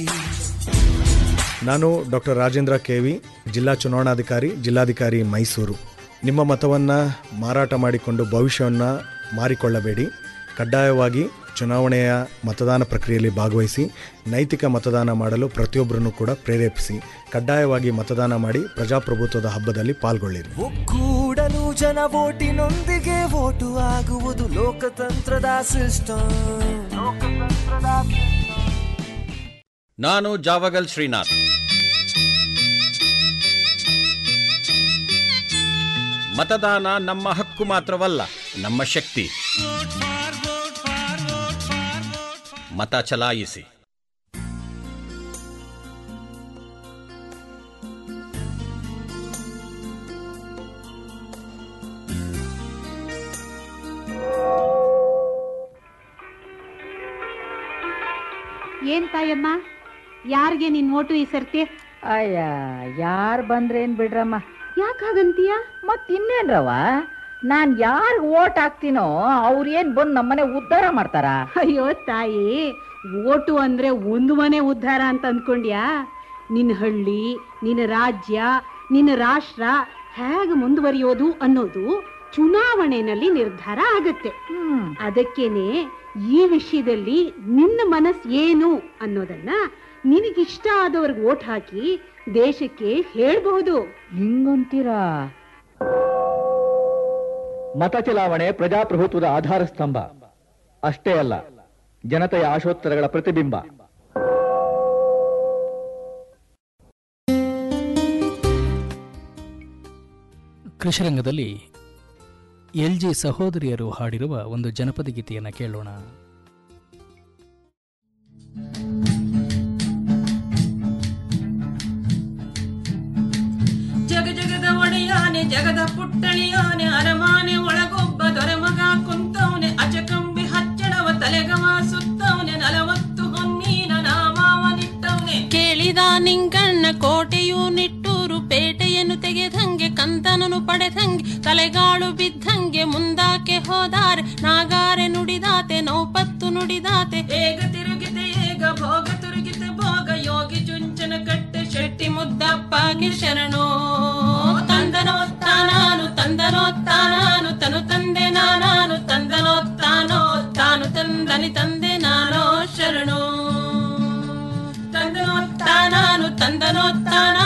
ನಾನು ಡಾಕ್ಟರ್ ರಾಜೇಂದ್ರ ಕೆವಿ ಜಿಲ್ಲಾ ಚುನಾವಣಾಧಿಕಾರಿ ಜಿಲ್ಲಾಧಿಕಾರಿ ಮೈಸೂರು ನಿಮ್ಮ ಮತವನ್ನು ಮಾರಾಟ ಮಾಡಿಕೊಂಡು ಭವಿಷ್ಯವನ್ನು ಮಾರಿಕೊಳ್ಳಬೇಡಿ ಕಡ್ಡಾಯವಾಗಿ ಚುನಾವಣೆಯ ಮತದಾನ ಪ್ರಕ್ರಿಯೆಯಲ್ಲಿ ಭಾಗವಹಿಸಿ ನೈತಿಕ ಮತದಾನ ಮಾಡಲು ಪ್ರತಿಯೊಬ್ಬರನ್ನು ಕೂಡ ಪ್ರೇರೇಪಿಸಿ ಕಡ್ಡಾಯವಾಗಿ ಮತದಾನ ಮಾಡಿ ಪ್ರಜಾಪ್ರಭುತ್ವದ ಹಬ್ಬದಲ್ಲಿ ಪಾಲ್ಗೊಳ್ಳಿರಿ ಒಕ್ಕೂಡಲು ಜನ ಓಟಿನೊಂದಿಗೆ ಓಟು ಆಗುವುದು ಲೋಕತಂತ್ರದ ಸಿಸ್ಟಮ್ ನಾನು ಜಾವಗಲ್ ಶ್ರೀನಾಥ್ ಮತದಾನ ನಮ್ಮ ಹಕ್ಕು ಮಾತ್ರವಲ್ಲ ನಮ್ಮ ಶಕ್ತಿ ಮತ ಚಲಾಯಿಸಿ ಏನ್ ತಾಯಮ್ಮ ಯಾರಿಗೆ ನಿನ್ ಓಟು ಈ ಸರ್ತಿ ಅಯ್ಯ ಯಾರು ಬಂದ್ರೇನ್ ಬಿಡ್ರಮ್ಮ ಯಾಕೆ ಹಾಗಂತೀಯ ಮತ್ ಇನ್ನೇನ್ರವ ನಾನ್ ಯಾರಿಗ್ ಓಟ್ ಹಾಕ್ತೀನೋ ಅವ್ರೇನ್ ಬಂದ್ ನಮ್ಮನೆ ಉದ್ಧಾರ ಮಾಡ್ತಾರ ಅಯ್ಯೋ ತಾಯಿ ಓಟು ಅಂದ್ರೆ ಒಂದು ಮನೆ ಉದ್ಧಾರ ಅಂತ ಅಂದ್ಕೊಂಡ್ಯಾ ನಿನ್ನ ಹಳ್ಳಿ ನಿನ್ನ ರಾಜ್ಯ ನಿನ್ನ ರಾಷ್ಟ್ರ ಹೇಗೆ ಮುಂದುವರಿಯೋದು ಅನ್ನೋದು ಚುನಾವಣೆಯಲ್ಲಿ ನಿರ್ಧಾರ ಆಗತ್ತೆ ಅದಕ್ಕೇನೆ ಈ ವಿಷಯದಲ್ಲಿ ನಿನ್ನ ಮನಸ್ ಏನು ಅನ್ನೋದನ್ನ ನಿನಗಿಷ್ಟ ಆದವ್ರಿಗೆ ಓಟ್ ಹಾಕಿ ದೇಶಕ್ಕೆ ಹೇಳ್ಬಹುದು ಹಿಂಗಂತೀರಾ ಮತ ಚಲಾವಣೆ ಪ್ರಜಾಪ್ರಭುತ್ವದ ಆಧಾರ ಸ್ತಂಭ ಅಷ್ಟೇ ಅಲ್ಲ ಜನತೆಯ ಆಶೋತ್ತರಗಳ ಪ್ರತಿಬಿಂಬ ಕೃಷಿರಂಗದಲ್ಲಿ ಎಲ್ ಜಿ ಸಹೋದರಿಯರು ಹಾಡಿರುವ ಒಂದು ಜನಪದ ಗೀತೆಯನ್ನು ಕೇಳೋಣ ಜಗ ಜಗದ ಒಡೆಯಾನೆ ಜಗದ ಪುಟ್ಟಣಿಯಾನೆ ಅರಮಾನೆ ಒಳಗೊಬ್ಬ ದೊರೆಮಗ ಕುಂತವನೆ ಅಜಕಂಬಿ ಹಚ್ಚಡವ ತಲೆಗವ ಸುತ್ತವನೆ ನಲವತ್ತು ಹೊನ್ನೀನ ನಾಮಾವ ನಿಟ್ಟವನೆ ಕೇಳಿ ಪಡೆದಂಗೆ ತಲೆಗಾಳು ಬಿದ್ದಂಗೆ ಮುಂದಾಕೆ ಹೋದಾರೆ ನಾಗಾರೆ ನುಡಿದಾತೆ ನೌಪತ್ತು ನುಡಿದಾತೆ ಏಗ ತಿರುಗಿತೆ ಏಗ ಭೋಗ ತಿರುಗಿತೆ ಭೋಗ ಯೋಗಿ ಚುಂಚನ ಕಟ್ಟೆ ಶೆಟ್ಟಿ ಮುದ್ದಪ್ಪಗೆ ಶರಣೋ ತಂದನೋತ್ತಾನಾನು ತಂದನೋತ್ತಾನಾನು ತನು ತಂದೆ ನಾನಾನು ತಂದನೋತ್ತಾನೋ ತಾನು ತಂದನಿ ತಂದೆ ನಾನೋ ಶರಣೋ ತಂದನೋತ್ತಾನಾನು ತಂದನೋತ್ತಾನ